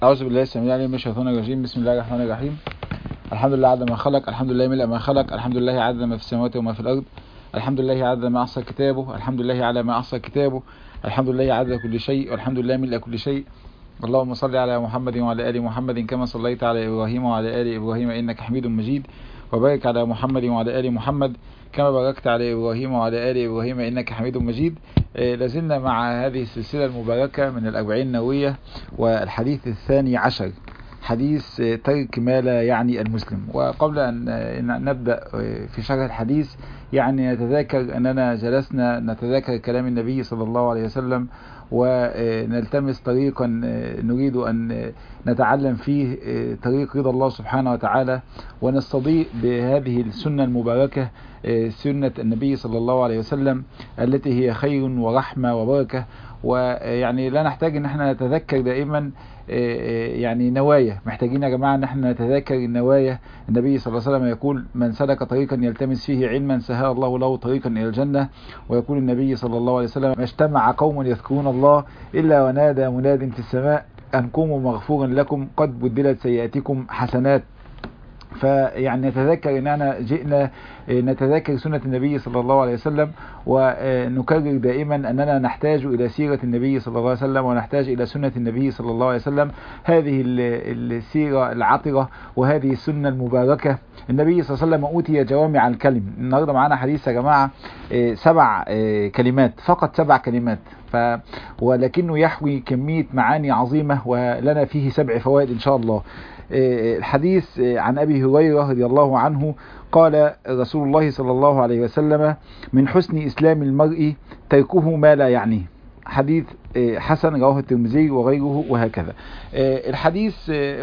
أعوذ بالله السميع العليم من الشيطان الرجيم بسم الله الرحمن الرحيم الحمد لله عدد ما خلق الحمد لله ملء ما خلق الحمد لله عدد ما في السماوات وما في الأرض الحمد لله عدد ما أحصى كتابه الحمد لله على ما أحصى كتابه الحمد لله عدد كل شيء والحمد لله ملء كل شيء اللهم صل على محمد وعلى آل محمد كما صليت على إبراهيم وعلى آل إبراهيم إنك حميد مجيد وبارك على محمد وعلى آل محمد كما باركت على إبراهيم وعلى آل إبراهيم إنك حميد مجيد لازلنا مع هذه السلسلة المباركة من الأربعين النووية والحديث الثاني عشر حديث ترك ما لا يعني المسلم وقبل أن نبدأ في شرح الحديث يعني نتذاكر أننا جلسنا نتذاكر كلام النبي صلى الله عليه وسلم ونلتمس طريقا نريد أن نتعلم فيه طريق رضا الله سبحانه وتعالى ونستضيء بهذه السنة المباركة سنة النبي صلى الله عليه وسلم التي هي خير ورحمة وبركة ويعني لا نحتاج ان احنا نتذكر دائما يعني نوايا محتاجين يا جماعة ان احنا نتذكر النوايا النبي صلى الله عليه وسلم يقول من سلك طريقا يلتمس فيه علما سهل الله له طريقا الى الجنة ويقول النبي صلى الله عليه وسلم ما اجتمع قوم يذكرون الله الا ونادى مناد في السماء ان قوموا مغفورا لكم قد بدلت سيئاتكم حسنات فيعني نتذكر ان احنا جئنا نتذكر سنة النبي صلى الله عليه وسلم ونكرر دائما اننا نحتاج الى سيرة النبي صلى الله عليه وسلم ونحتاج الى سنة النبي صلى الله عليه وسلم هذه السيرة العطرة وهذه السنة المباركة النبي صلى الله عليه وسلم اوتي جوامع الكلم النهاردة معنا حديث يا جماعة سبع كلمات فقط سبع كلمات ف ولكنه يحوي كمية معاني عظيمة ولنا فيه سبع فوائد ان شاء الله الحديث عن أبي هريرة رضي الله عنه قال رسول الله صلى الله عليه وسلم من حسن إسلام المرء تركه ما لا يعنيه حديث حسن رواه الترمذي وغيره وهكذا الحديث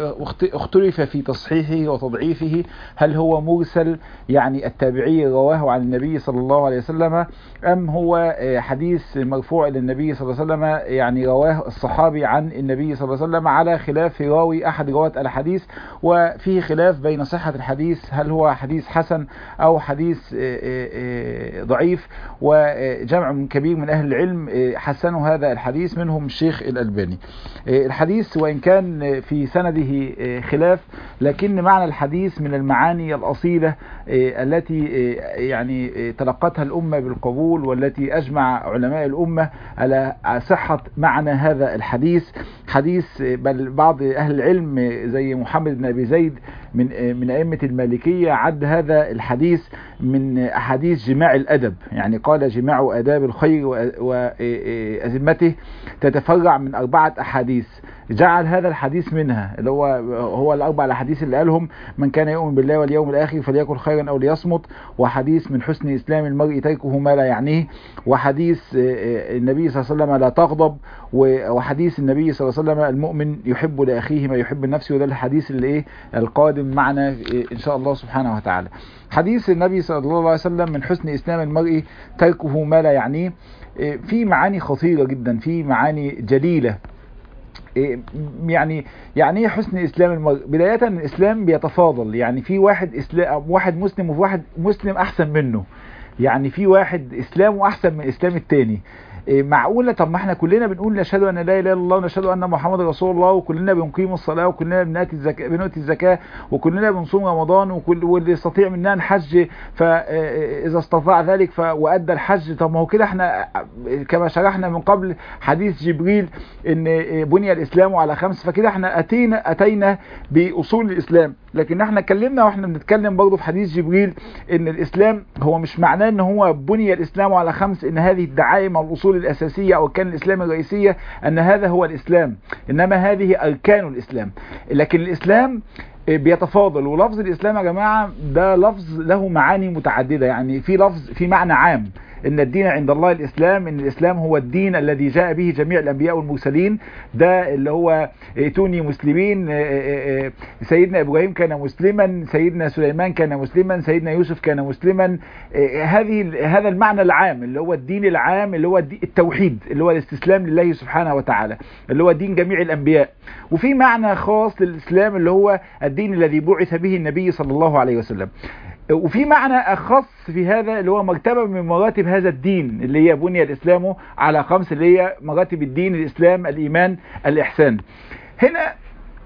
اختلف في تصحيحه وتضعيفه هل هو مرسل يعني التابعي رواه عن النبي صلى الله عليه وسلم أم هو حديث مرفوع إلى النبي صلى الله عليه وسلم يعني رواه الصحابي عن النبي صلى الله عليه وسلم على خلاف راوي أحد رواة الحديث وفيه خلاف بين صحة الحديث هل هو حديث حسن أو حديث ضعيف وجمع كبير من أهل العلم حسنوا هذا الحديث الحديث منهم الشيخ الألباني الحديث وإن كان في سنده خلاف لكن معنى الحديث من المعاني الأصيلة التي يعني تلقتها الأمة بالقبول والتي أجمع علماء الأمة على صحة معنى هذا الحديث حديث بل بعض أهل العلم زي محمد بن أبي زيد من من أئمة المالكية عد هذا الحديث من أحاديث جماع الأدب يعني قال جماع آداب الخير وأزمته تتفرع من أربعة أحاديث جعل هذا الحديث منها اللي هو هو الأربع الأحاديث اللي قالهم من كان يؤمن بالله واليوم الآخر فليكن خيرا أو ليصمت وحديث من حسن إسلام المرء تركه ما لا يعنيه وحديث النبي صلى الله عليه وسلم لا تغضب وحديث النبي صلى الله عليه وسلم المؤمن يحب لأخيه ما يحب لنفسه وده الحديث اللي إيه القادم معنا إن شاء الله سبحانه وتعالى حديث النبي صلى الله عليه وسلم من حسن إسلام المرء تركه ما لا يعنيه في معاني خطيرة جدا في معاني جليلة يعني يعني ايه حسن اسلام المرء بدايه الاسلام بيتفاضل يعني في واحد اسلام واحد مسلم وفي واحد مسلم احسن منه يعني في واحد اسلامه احسن من اسلام التاني معقولة طب ما احنا كلنا بنقول نشهد ان لا اله الا الله ونشهد ان محمد رسول الله وكلنا بنقيم الصلاة وكلنا بنأتي الزكاة بنؤتي الزكاة وكلنا بنصوم رمضان وكل واللي يستطيع منا الحج فاذا استطاع ذلك ف وادى الحج طب ما هو كده احنا كما شرحنا من قبل حديث جبريل ان بني الاسلام على خمس فكده احنا اتينا اتينا باصول الاسلام لكن احنا اتكلمنا واحنا بنتكلم برضه في حديث جبريل ان الاسلام هو مش معناه ان هو بني الاسلام على خمس ان هذه الدعائم او الاصول الاساسيه او الكان الاسلامي الرئيسيه ان هذا هو الاسلام انما هذه اركان الاسلام لكن الاسلام بيتفاضل ولفظ الاسلام يا جماعه ده لفظ له معاني متعدده يعني في لفظ في معنى عام ان الدين عند الله الاسلام ان الاسلام هو الدين الذي جاء به جميع الانبياء والمرسلين ده اللي هو ائتوني مسلمين سيدنا ابراهيم كان مسلما سيدنا سليمان كان مسلما سيدنا يوسف كان مسلما هذه هذا المعنى العام اللي هو الدين العام اللي هو التوحيد اللي هو الاستسلام لله سبحانه وتعالى اللي هو دين جميع الانبياء وفي معنى خاص للاسلام اللي هو الدين الذي بعث به النبي صلى الله عليه وسلم وفي معنى أخص في هذا اللي هو مرتبة من مراتب هذا الدين اللي هي بني الإسلام على خمس اللي هي مراتب الدين الإسلام الإيمان الإحسان هنا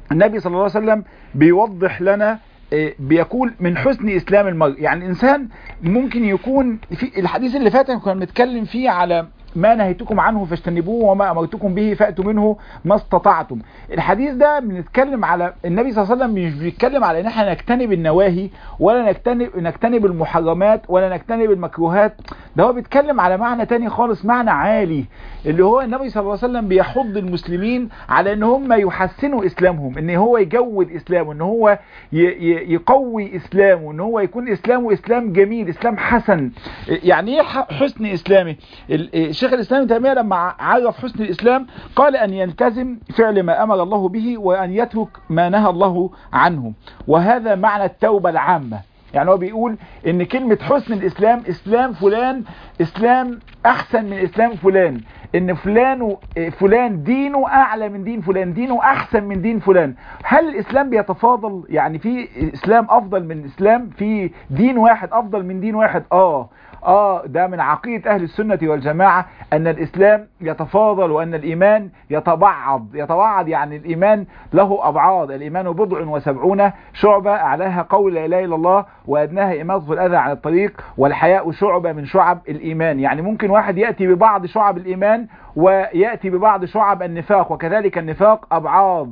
النبي صلى الله عليه وسلم بيوضح لنا بيقول من حسن اسلام المرء يعني الانسان ممكن يكون في الحديث اللي فات كنا بنتكلم فيه على ما نهيتكم عنه فاجتنبوه وما امرتكم به فاتوا منه ما استطعتم الحديث ده بنتكلم على النبي صلى الله عليه وسلم مش بيتكلم على ان احنا نجتنب النواهي ولا نجتنب نجتنب المحرمات ولا نجتنب المكروهات ده هو بيتكلم على معنى تاني خالص معنى عالي اللي هو النبي صلى الله عليه وسلم بيحض المسلمين على ان هم يحسنوا اسلامهم ان هو يجود اسلامه ان هو يقوي اسلامه ان هو يكون اسلامه اسلام جميل اسلام حسن يعني ايه حسن اسلامه الشيخ الاسلام تيميه لما عرف حسن الاسلام قال ان يلتزم فعل ما امر الله به وان يترك ما نهى الله عنه وهذا معنى التوبه العامه يعني هو بيقول ان كلمة حسن الاسلام اسلام فلان اسلام احسن من اسلام فلان ان فلان فلان دينه اعلى من دين فلان دينه احسن من دين فلان هل الاسلام بيتفاضل يعني في اسلام افضل من اسلام في دين واحد افضل من دين واحد اه اه ده من عقيدة اهل السنة والجماعة ان الاسلام يتفاضل وان الايمان يتبعض يتبعض يعني الايمان له ابعاد الايمان بضع وسبعون شعبة اعلاها قول لا اله الا الله وادناها اماطة الاذى عن الطريق والحياء شعبة من شعب الايمان يعني ممكن واحد يأتي ببعض شعب الايمان ويأتي ببعض شعب النفاق وكذلك النفاق ابعاد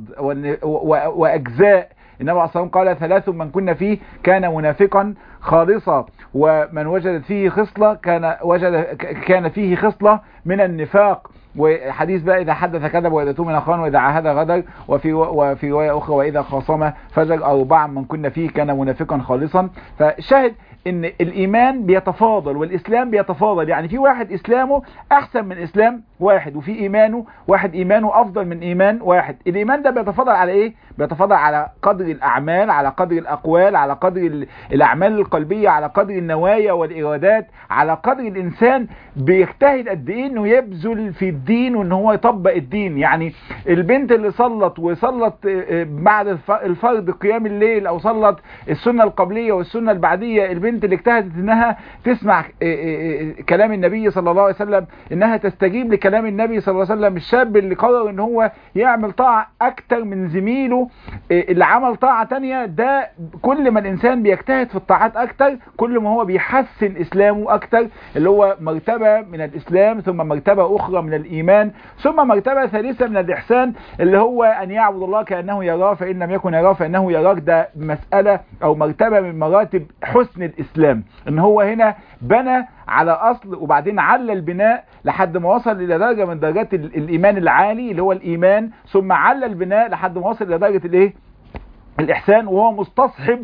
واجزاء النبي عليه الصلاة والسلام قال ثلاث من كنا فيه كان منافقا خالصا ومن وجدت فيه خصلة كان وجد كان فيه خصلة من النفاق وحديث بقى إذا حدث كذب وإذا تؤمن خان وإذا عاهد غدر وفي وفي رواية أخرى وإذا خاصم فجر أربعا من كنا فيه كان منافقا خالصا فشاهد ان الايمان بيتفاضل والاسلام بيتفاضل يعني في واحد اسلامه احسن من اسلام واحد وفي ايمانه واحد ايمانه افضل من ايمان واحد الايمان ده بيتفاضل على ايه بيتفاضل على قدر الاعمال على قدر الاقوال على قدر الاعمال القلبيه على قدر النوايا والارادات على قدر الانسان بيجتهد قد ايه انه يبذل في الدين وان هو يطبق الدين يعني البنت اللي صلت وصلت بعد الفرض قيام الليل او صلت السنه القبليه والسنه البعديه البنت اللي اجتهدت انها تسمع كلام النبي صلى الله عليه وسلم انها تستجيب لكلام النبي صلى الله عليه وسلم الشاب اللي قرر ان هو يعمل طاعة اكتر من زميله اللي عمل طاعة تانية ده كل ما الانسان بيجتهد في الطاعات اكتر كل ما هو بيحسن اسلامه اكتر اللي هو مرتبة من الاسلام ثم مرتبة اخرى من الايمان ثم مرتبة ثالثة من الاحسان اللي هو ان يعبد الله كأنه يراه فان لم يكن يراه فانه يراك ده مسألة او مرتبة من مراتب حسن الاسلام ان هو هنا بنى على اصل وبعدين على البناء لحد ما وصل الى درجة من درجات الايمان العالي اللي هو الايمان ثم على البناء لحد ما وصل الى درجة الايه الإحسان وهو مستصحب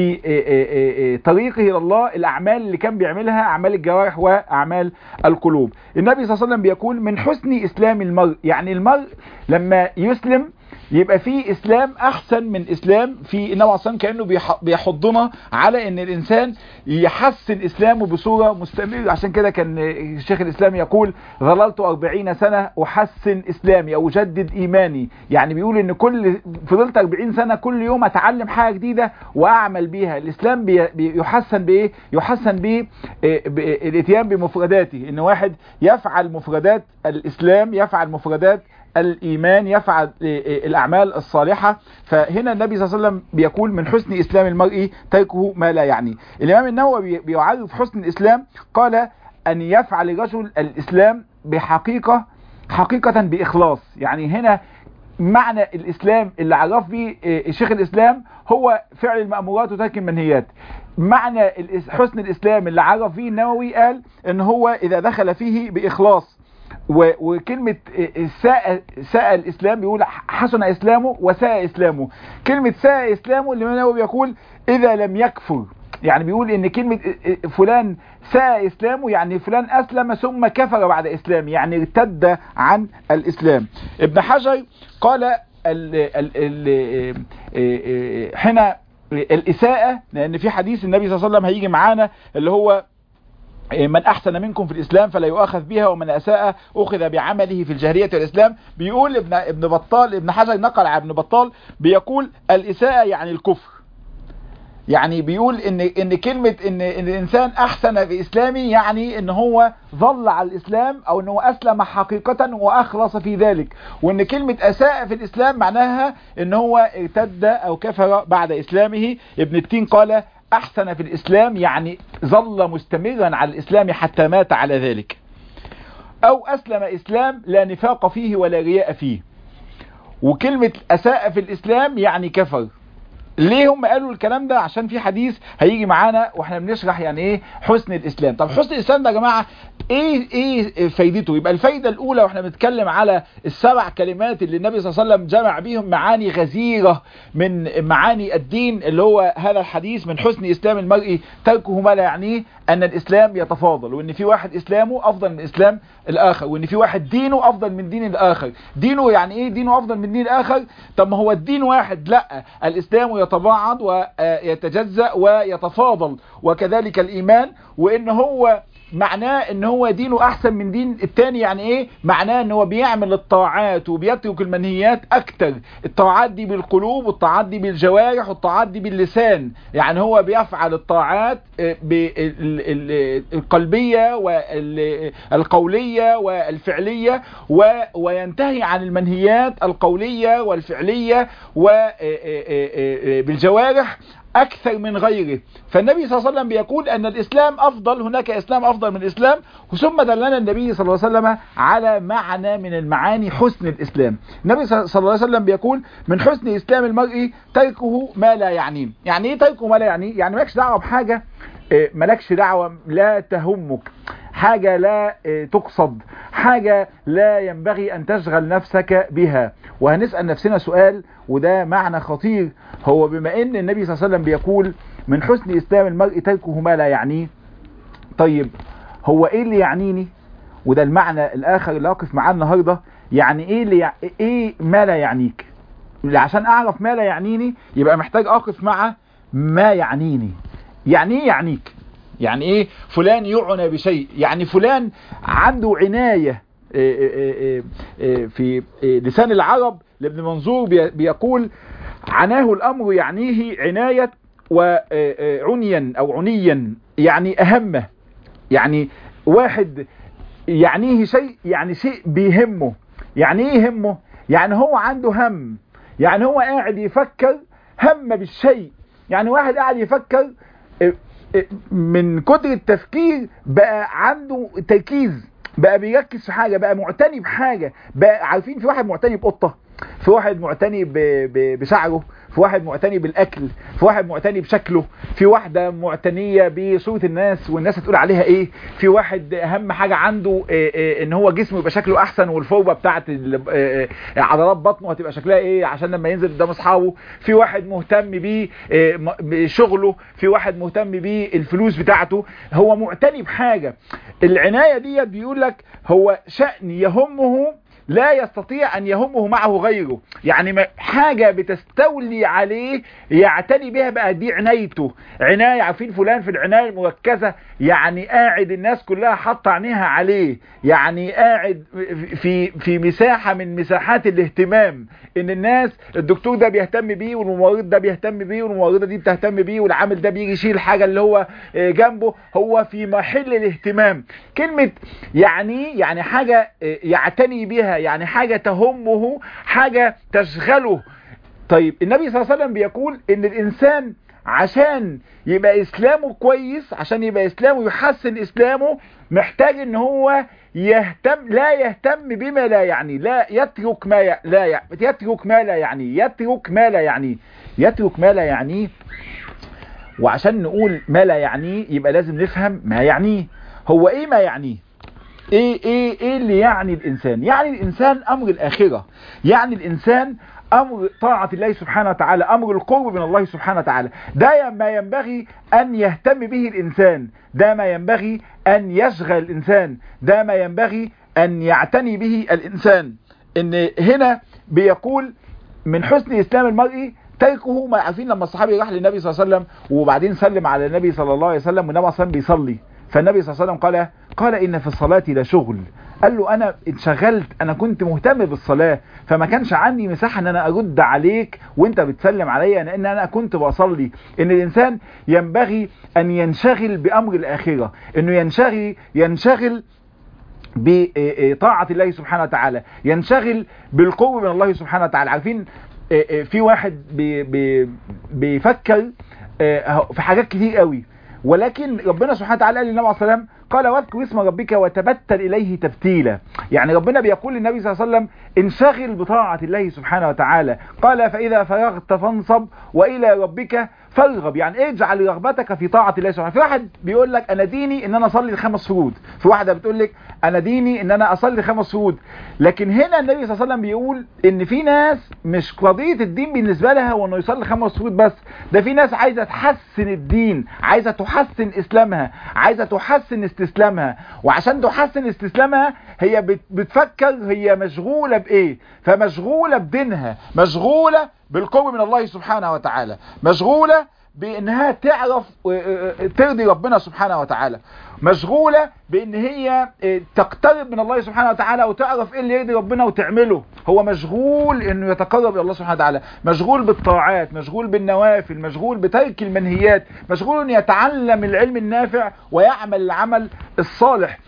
في طريقه إلى الله الأعمال اللي كان بيعملها أعمال الجوارح وأعمال القلوب النبي صلى الله عليه وسلم بيقول من حسن إسلام المرء يعني المرء لما يسلم يبقى في اسلام احسن من اسلام في النبي عليه كانه بيحضنا على ان الانسان يحسن اسلامه بصوره مستمره عشان كده كان الشيخ الاسلام يقول ظللت 40 سنه احسن اسلامي او اجدد ايماني يعني بيقول ان كل فضلت 40 سنه كل يوم اتعلم حاجه جديده واعمل بيها الاسلام بيحسن بايه يحسن بايه الاتيان بمفرداته ان واحد يفعل مفردات الاسلام يفعل مفردات الإيمان يفعل الأعمال الصالحة فهنا النبي صلى الله عليه وسلم بيقول من حسن إسلام المرء تركه ما لا يعني الإمام النووي بيعرف حسن الإسلام قال أن يفعل الرجل الإسلام بحقيقة حقيقة بإخلاص يعني هنا معنى الإسلام اللي عرف به شيخ الإسلام هو فعل المأمورات وترك المنهيات معنى حسن الإسلام اللي عرف به النووي قال ان هو إذا دخل فيه بإخلاص وكلمة ساء, ساء الإسلام بيقول حسن إسلامه وساء إسلامه كلمة ساء إسلامه اللي هو بيقول إذا لم يكفر يعني بيقول ان كلمة فلان ساء اسلامه يعني فلان اسلم ثم كفر بعد اسلام يعني ارتد عن الاسلام ابن حجر قال ال ال ال هنا الاساءة لان في حديث النبي صلى الله عليه وسلم هيجي معانا اللي هو من أحسن منكم في الإسلام فلا يؤخذ بها ومن أساء أخذ بعمله في الجاهلية والإسلام بيقول ابن, ابن بطال ابن حجر نقل عن ابن بطال بيقول الإساءة يعني الكفر يعني بيقول ان ان كلمه ان, إن الانسان احسن في اسلامه يعني ان هو ظل على الاسلام او ان هو اسلم حقيقه واخلص في ذلك وان كلمه اساء في الاسلام معناها ان هو ارتد او كفر بعد اسلامه ابن التين قال احسن في الاسلام يعني ظل مستمرا على الاسلام حتى مات على ذلك او اسلم اسلام لا نفاق فيه ولا رياء فيه وكلمة اساء في الاسلام يعني كفر ليه هم قالوا الكلام ده عشان في حديث هيجي معانا واحنا بنشرح يعني ايه حسن الاسلام طب حسن الاسلام ده يا جماعه ايه ايه فايدته يبقى الفايده الاولى واحنا بنتكلم على السبع كلمات اللي النبي صلى الله عليه وسلم جمع بيهم معاني غزيره من معاني الدين اللي هو هذا الحديث من حسن اسلام المرء تركه ما لا يعنيه ان الاسلام يتفاضل وان في واحد اسلامه افضل من اسلام الاخر وان في واحد دينه افضل من دين الاخر دينه يعني ايه دينه افضل من دين الاخر طب ما هو الدين واحد لا الاسلام يتباعد ويتجزأ ويتفاضل وكذلك الايمان وان هو معناه ان هو دينه احسن من دين التاني يعني ايه معناه ان هو بيعمل الطاعات وبيترك المنهيات اكتر الطاعات دي بالقلوب والطاعات دي بالجوارح والطاعات دي باللسان يعني هو بيفعل الطاعات القلبية والقولية والفعلية وينتهي عن المنهيات القولية والفعلية وبالجوارح أكثر من غيره فالنبي صلى الله عليه وسلم بيقول أن الإسلام أفضل هناك إسلام أفضل من الإسلام ثم دلنا النبي صلى الله عليه وسلم على معنى من المعاني حسن الإسلام النبي صلى الله عليه وسلم بيقول من حسن إسلام المرء تركه ما لا يعنيه يعني إيه تركه ما لا يعنيه يعني مالكش دعوة بحاجة مالكش دعوة لا تهمك حاجة لا تقصد حاجة لا ينبغي أن تشغل نفسك بها وهنسأل نفسنا سؤال وده معنى خطير هو بما أن النبي صلى الله عليه وسلم بيقول من حسن إسلام المرء تركه ما لا يعنيه طيب هو إيه اللي يعنيني وده المعنى الآخر اللي أقف معاه النهاردة يعني إيه, اللي يع... إيه ما لا يعنيك عشان أعرف ما لا يعنيني يبقى محتاج أقف مع ما يعنيني يعني إيه يعنيك يعني ايه فلان يعنى بشيء يعني فلان عنده عناية في لسان العرب لابن منظور بيقول عناه الامر يعنيه عناية وعنيا او عنيا يعني اهمه يعني واحد يعنيه شيء يعني شيء بيهمه يعني ايه يهمه يعني هو عنده هم يعني هو قاعد يفكر هم بالشيء يعني واحد قاعد يفكر من كتر التفكير بقى عنده تركيز بقى بيركز في حاجة بقى معتني بحاجة بقى عارفين في واحد معتني بقطة في واحد معتني بشعره في واحد معتني بالاكل في واحد معتني بشكله في واحدة معتنية بصورة الناس والناس هتقول عليها ايه في واحد اهم حاجة عنده إيه إيه ان هو جسمه يبقى شكله احسن والفوبة بتاعت إيه عضلات بطنه هتبقى شكلها ايه عشان لما ينزل قدام اصحابه في واحد مهتم بيه بشغله في واحد مهتم بيه الفلوس بتاعته هو معتني بحاجة العناية ديت بيقول لك هو شأن يهمه لا يستطيع أن يهمه معه غيره يعني حاجة بتستولي عليه يعتني بها بقى دي عنايته عناية عارفين فلان في العناية المركزة يعني قاعد الناس كلها حاطة عينيها عليه يعني قاعد في في مساحة من مساحات الاهتمام ان الناس الدكتور ده بيهتم بيه والممرض ده بيهتم بيه والممرضة دي بتهتم بيه والعامل ده بيجي يشيل الحاجة اللي هو جنبه هو في محل الاهتمام كلمة يعني يعني حاجة يعتني بها يعني حاجة تهمه حاجة تشغله طيب النبي صلى الله عليه وسلم بيقول ان الانسان عشان يبقى اسلامه كويس عشان يبقى اسلامه يحسن اسلامه محتاج ان هو يهتم لا يهتم بما لا يعني لا يترك ما ي... لا ي... يترك ما لا يعني يترك ما لا يعني يترك ما لا يعنيه وعشان نقول ما لا يعنيه يبقى لازم نفهم ما يعنيه هو ايه ما يعنيه ايه ايه ايه اللي يعني الانسان يعني الانسان امر الاخرة يعني الانسان امر طاعة الله سبحانه وتعالى امر القرب من الله سبحانه وتعالى ده ما ينبغي ان يهتم به الانسان ده ما ينبغي ان يشغل الانسان ده ما ينبغي ان يعتني به الانسان ان هنا بيقول من حسن اسلام المرء تركه ما عارفين لما الصحابي راح للنبي صلى الله عليه وسلم وبعدين سلم على النبي صلى الله عليه وسلم والنبي صلى الله عليه وسلم بيصلي فالنبي صلى الله عليه وسلم قال فقال ان في الصلاة لشغل قال له انا اتشغلت انا كنت مهتم بالصلاة فما كانش عندي مساحة ان انا ارد عليك وانت بتسلم عليا لان انا كنت بصلي ان الانسان ينبغي ان ينشغل بامر الاخرة انه ينشغل ينشغل بطاعة الله سبحانه وتعالى ينشغل بالقرب من الله سبحانه وتعالى عارفين في واحد بي بي بيفكر في حاجات كتير قوي ولكن ربنا سبحانه وتعالى قال للنبي عليه الصلاه والسلام قال واذكر اسم ربك وتبتل اليه تبتيلا يعني ربنا بيقول للنبي صلى الله عليه وسلم انشغل بطاعه الله سبحانه وتعالى قال فاذا فرغت فانصب والى ربك فارغب يعني اجعل رغبتك في طاعه الله سبحانه في واحد بيقول لك انا ديني ان انا اصلي الخمس فروض في واحده بتقول لك انا ديني ان انا اصلي خمس فروض لكن هنا النبي صلى الله عليه وسلم بيقول ان في ناس مش قضيه الدين بالنسبه لها هو انه يصلي خمس فروض بس ده في ناس عايزه تحسن الدين عايزه تحسن اسلامها عايزه تحسن استسلامها وعشان تحسن استسلامها هي بتفكر هي مشغوله بايه فمشغوله بدينها مشغوله بالقرب من الله سبحانه وتعالى مشغولة بانها تعرف ترضي ربنا سبحانه وتعالى مشغولة بان هي تقترب من الله سبحانه وتعالى وتعرف ايه اللي يرضي ربنا وتعمله هو مشغول انه يتقرب الى الله سبحانه وتعالى مشغول بالطاعات مشغول بالنوافل مشغول بترك المنهيات مشغول انه يتعلم العلم النافع ويعمل العمل الصالح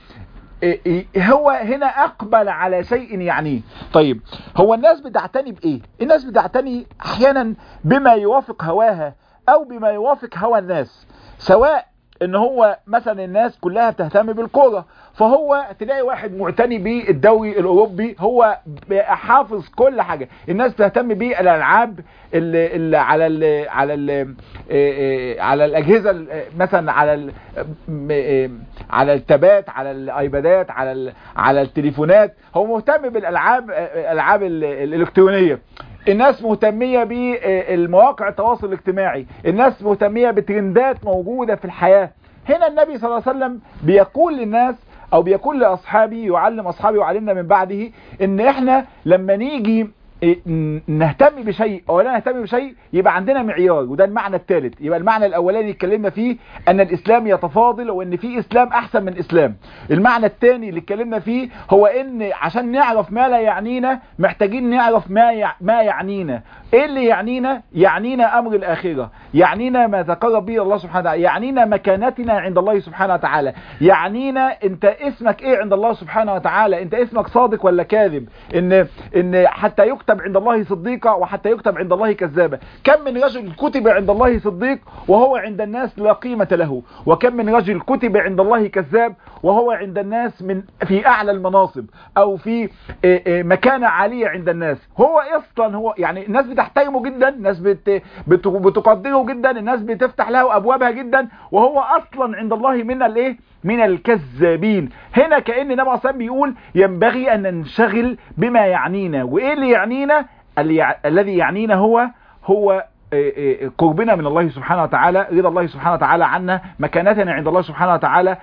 هو هنا اقبل على شيء يعنيه طيب هو الناس بتعتني بايه الناس بتعتني احيانا بما يوافق هواها او بما يوافق هوى الناس سواء ان هو مثلا الناس كلها بتهتم بالكوره فهو تلاقي واحد معتني بالدوري الاوروبي هو حافظ كل حاجه الناس بتهتم بالالعاب اللي, اللي على ال على ال على الاجهزه مثلا على ال على التابات على الايبادات على على التليفونات هو مهتم بالالعاب الالعاب الالكترونيه الناس مهتمية بالمواقع التواصل الاجتماعي الناس مهتمية بترندات موجودة في الحياة هنا النبي صلى الله عليه وسلم بيقول للناس او بيقول لاصحابه يعلم اصحابه ويعلمنا من بعده ان احنا لما نيجي نهتم بشيء او لا نهتم بشيء يبقى عندنا معيار وده المعنى الثالث يبقى المعنى الاولاني اتكلمنا فيه ان الاسلام يتفاضل وان في اسلام احسن من اسلام المعنى الثاني اللي اتكلمنا فيه هو ان عشان نعرف ما لا يعنينا محتاجين نعرف ما يع... ما يعنينا ايه اللي يعنينا يعنينا امر الاخره يعنينا ما تقرب به الله سبحانه وتعالى يعنينا مكانتنا عند الله سبحانه وتعالى يعنينا انت اسمك ايه عند الله سبحانه وتعالى انت اسمك صادق ولا كاذب ان ان حتى يكتب عند الله صديقا وحتى يكتب عند الله كذابا كم من رجل كتب عند الله صديق وهو عند الناس لا قيمة له وكم من رجل كتب عند الله كذاب وهو عند الناس من في اعلى المناصب او في مكانة عالية عند الناس هو اصلا هو يعني الناس بتحترمه جدا الناس بت بتقدره جدا الناس بتفتح له ابوابها جدا وهو اصلا عند الله من الايه من الكذابين هنا كأن النبي عليه الصلاة بيقول ينبغي ان ننشغل بما يعنينا وايه اللي يعنينا الذي يعنينا هو هو قربنا من الله سبحانه وتعالى رضا الله سبحانه وتعالى عنا مكانتنا عند الله سبحانه وتعالى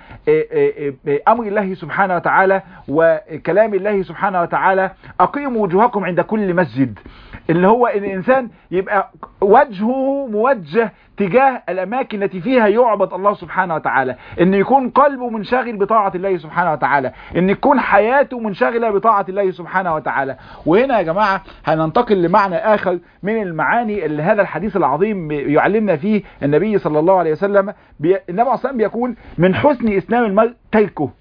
أمر الله سبحانه وتعالى وكلام الله سبحانه وتعالى أقيموا وجوهكم عند كل مسجد اللي هو ان الانسان يبقى وجهه موجه تجاه الاماكن التي فيها يعبد الله سبحانه وتعالى ان يكون قلبه منشغل بطاعة الله سبحانه وتعالى ان يكون حياته منشغلة بطاعة الله سبحانه وتعالى وهنا يا جماعة هننتقل لمعنى اخر من المعاني اللي هذا الحديث العظيم يعلمنا فيه النبي صلى الله عليه وسلم بي... النبي صلى بيقول من حسن اسلام المرء تركه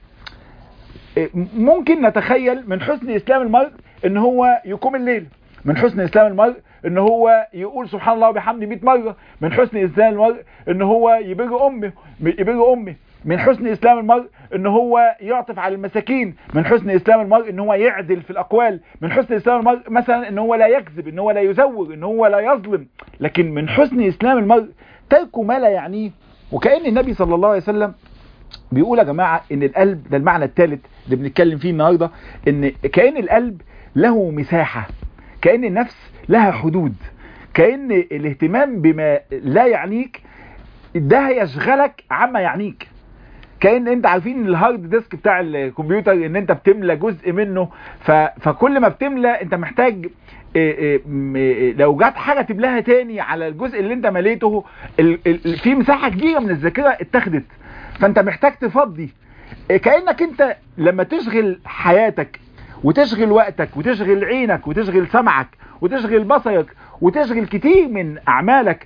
ممكن نتخيل من حسن اسلام المرء ان هو يقوم الليل من حسن اسلام المرء ان هو يقول سبحان الله وبحمده 100 مره من حسن اسلام المرء ان هو يبر امه يبر امه من حسن اسلام المرء ان هو يعطف على المساكين من حسن اسلام المرء ان هو يعدل في الاقوال من حسن اسلام المرء مثلا ان هو لا يكذب ان هو لا يزور ان هو لا يظلم لكن من حسن اسلام المرء ترك ما لا يعنيه وكأن النبي صلى الله عليه وسلم بيقول يا جماعة ان القلب ده المعنى الثالث اللي بنتكلم فيه النهاردة ان كأن القلب له مساحة كأن النفس لها حدود كأن الاهتمام بما لا يعنيك ده هيشغلك عما يعنيك كأن انت عارفين الهارد ديسك بتاع الكمبيوتر ان انت بتملى جزء منه ف... فكل ما بتملى انت محتاج لو جات حاجة تملاها تاني على الجزء اللي انت مليته ال... ال... في مساحة كبيرة من الذاكرة اتخذت فانت محتاج تفضي كانك انت لما تشغل حياتك وتشغل وقتك وتشغل عينك وتشغل سمعك وتشغل بصرك وتشغل كتير من اعمالك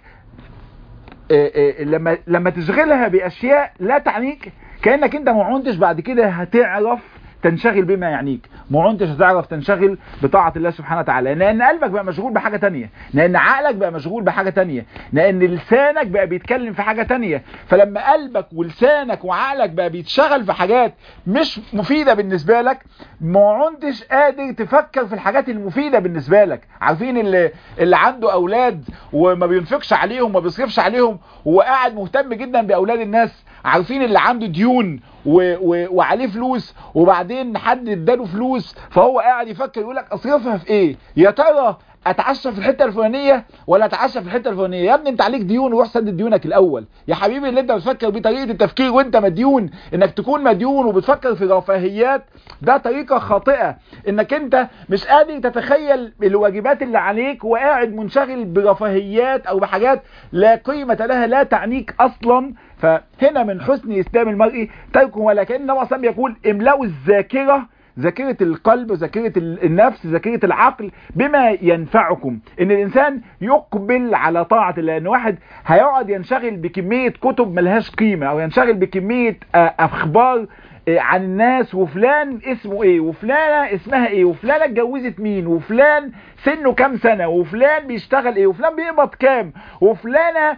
لما لما تشغلها باشياء لا تعنيك كانك انت ما عدتش بعد كده هتعرف تنشغل بما يعنيك ما عدتش هتعرف تنشغل بطاعة الله سبحانه وتعالى لان قلبك بقى مشغول بحاجة تانية لان عقلك بقى مشغول بحاجة تانية لان لسانك بقى بيتكلم في حاجة تانية فلما قلبك ولسانك وعقلك بقى بيتشغل في حاجات مش مفيدة بالنسبة لك ما عدتش قادر تفكر في الحاجات المفيدة بالنسبة لك عارفين اللي, اللي عنده اولاد وما بينفقش عليهم وما بيصرفش عليهم وقاعد مهتم جدا باولاد الناس عارفين اللي عنده ديون و... و... وعليه فلوس وبعدين حد اداله فلوس فهو قاعد يفكر يقول لك اصرفها في ايه يا ترى اتعشى في الحته الفلانيه ولا اتعشى في الحته الفلانيه يا ابني انت عليك ديون وروح سدد ديونك الاول يا حبيبي اللي انت بتفكر بطريقه التفكير وانت مديون انك تكون مديون وبتفكر في رفاهيات ده طريقه خاطئه انك انت مش قادر تتخيل الواجبات اللي عليك وقاعد منشغل برفاهيات او بحاجات لا قيمه لها لا تعنيك اصلا فهنا من حسن اسلام المرء تركه ولكن النبي صلى يقول املأوا الذاكره ذاكرة القلب ذاكرة النفس ذاكرة العقل بما ينفعكم ان الانسان يقبل على طاعة الله ان واحد هيقعد ينشغل بكمية كتب ملهاش قيمة او ينشغل بكمية اخبار عن الناس وفلان اسمه ايه وفلانة اسمها ايه وفلانة اتجوزت مين وفلان سنه كام سنة وفلان بيشتغل ايه وفلان بيقبض كام وفلانة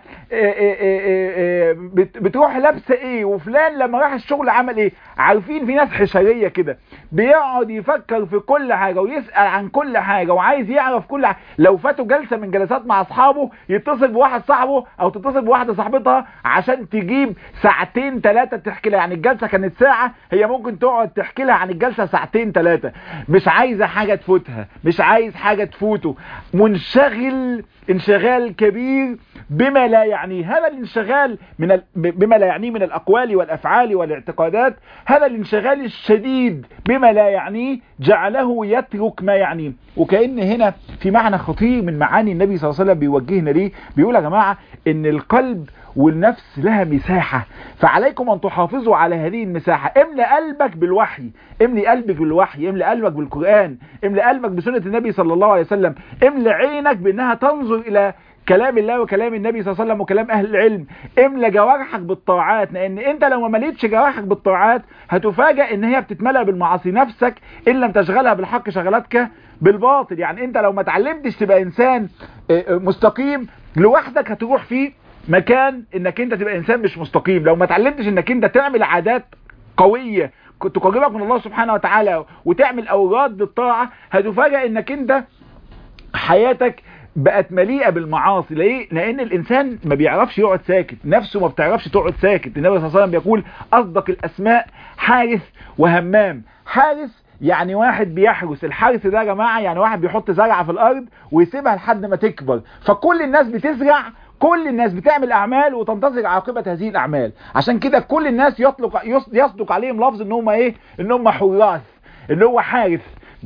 بتروح لابسة ايه وفلان لما راح الشغل عمل ايه عارفين في ناس حشرية كده بيقعد يفكر في كل حاجة ويسأل عن كل حاجة وعايز يعرف كل حاجة لو فاتوا جلسة من جلسات مع اصحابه يتصل بواحد صاحبه او تتصل بواحدة صاحبتها عشان تجيب ساعتين ثلاثة تحكي لها يعني الجلسة كانت ساعة هي ممكن تقعد تحكي لها عن الجلسة ساعتين ثلاثة مش عايزة حاجة تفوتها مش عايز حاجة تفوته منشغل انشغال كبير بما لا يعنيه هذا الانشغال من ال... بما لا يعنيه من الأقوال والأفعال والاعتقادات هذا الانشغال الشديد بما لا يعنيه جعله يترك ما يعنيه وكأن هنا في معنى خطير من معاني النبي صلى الله عليه وسلم بيوجهنا ليه بيقول يا جماعة ان القلب والنفس لها مساحة فعليكم أن تحافظوا على هذه المساحة املى قلبك بالوحي املي قلبك بالوحي املي قلبك بالقرآن املي قلبك بسنة النبي صلى الله عليه وسلم املي عينك بأنها تنظر إلى كلام الله وكلام النبي صلى الله عليه وسلم وكلام أهل العلم املى جوارحك بالطاعات لأن أنت لو ما مليتش جوارحك بالطاعات هتفاجأ إن هي بتتملى بالمعاصي نفسك إن لم تشغلها بالحق شغلتك بالباطل يعني أنت لو ما تعلمتش تبقى إنسان مستقيم لوحدك هتروح فيه مكان انك انت تبقى انسان مش مستقيم لو ما اتعلمتش انك انت تعمل عادات قوية تقربك من الله سبحانه وتعالى وتعمل اوراد للطاعة هتفاجئ انك انت حياتك بقت مليئة بالمعاصي ليه؟ لان الانسان ما بيعرفش يقعد ساكت نفسه ما بتعرفش تقعد ساكت النبي صلى الله عليه وسلم بيقول اصدق الاسماء حارث وهمام حارث يعني واحد بيحرس الحرث ده يا جماعة يعني واحد بيحط زرعة في الارض ويسيبها لحد ما تكبر فكل الناس بتزرع كل الناس بتعمل اعمال وتنتظر عاقبة هذه الاعمال عشان كده كل الناس يطلق يصدق عليهم لفظ ان هم ايه ان هم حراث ان هو حارث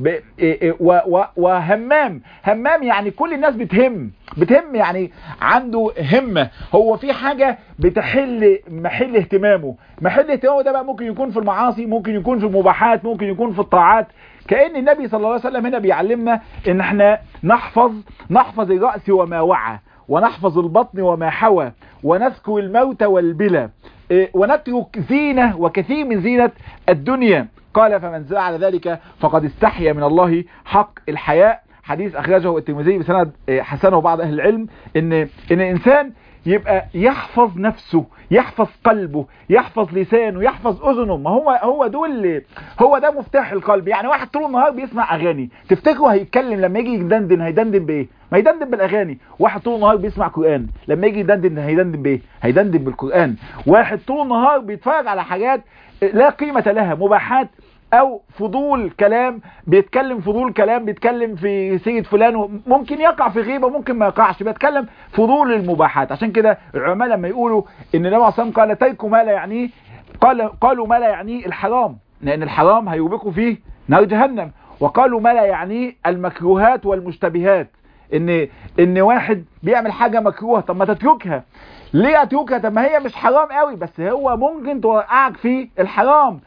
وهمام همام يعني كل الناس بتهم بتهم يعني عنده همة هو في حاجة بتحل محل اهتمامه محل اهتمامه ده بقى ممكن يكون في المعاصي ممكن يكون في المباحات ممكن يكون في الطاعات كأن النبي صلى الله عليه وسلم هنا بيعلمنا ان احنا نحفظ نحفظ الرأس وما وعى ونحفظ البطن وما حوى ونذكر الموت والبلى ونترك زينة وكثير من زينة الدنيا قال فمن زعل ذلك فقد استحيا من الله حق الحياء حديث أخرجه الترمذي بسند حسنه بعض أهل العلم إن, إن الإنسان يبقى يحفظ نفسه يحفظ قلبه يحفظ لسانه يحفظ اذنه ما هو هو دول هو ده مفتاح القلب يعني واحد طول النهار بيسمع اغاني تفتكروا هيتكلم لما يجي يدندن هيدندن بايه ما يدندن بالاغاني واحد طول النهار بيسمع قران لما يجي يدندن هيدندن بايه هيدندن بالقران واحد طول النهار بيتفرج على حاجات لا قيمه لها مباحات او فضول كلام بيتكلم فضول كلام بيتكلم في سيرة فلان ممكن يقع في غيبة ممكن ما يقعش بيتكلم فضول المباحات عشان كده العلماء لما يقولوا ان النبي عليه الصلاه قال تركوا ما لا يعنيه قال قالوا ما لا يعنيه الحرام لان الحرام هيوبقوا فيه نار جهنم وقالوا ما لا يعنيه المكروهات والمشتبهات ان ان واحد بيعمل حاجة مكروهة طب ما تتركها ليه اتركها طب ما هي مش حرام قوي بس هو ممكن توقعك في الحرام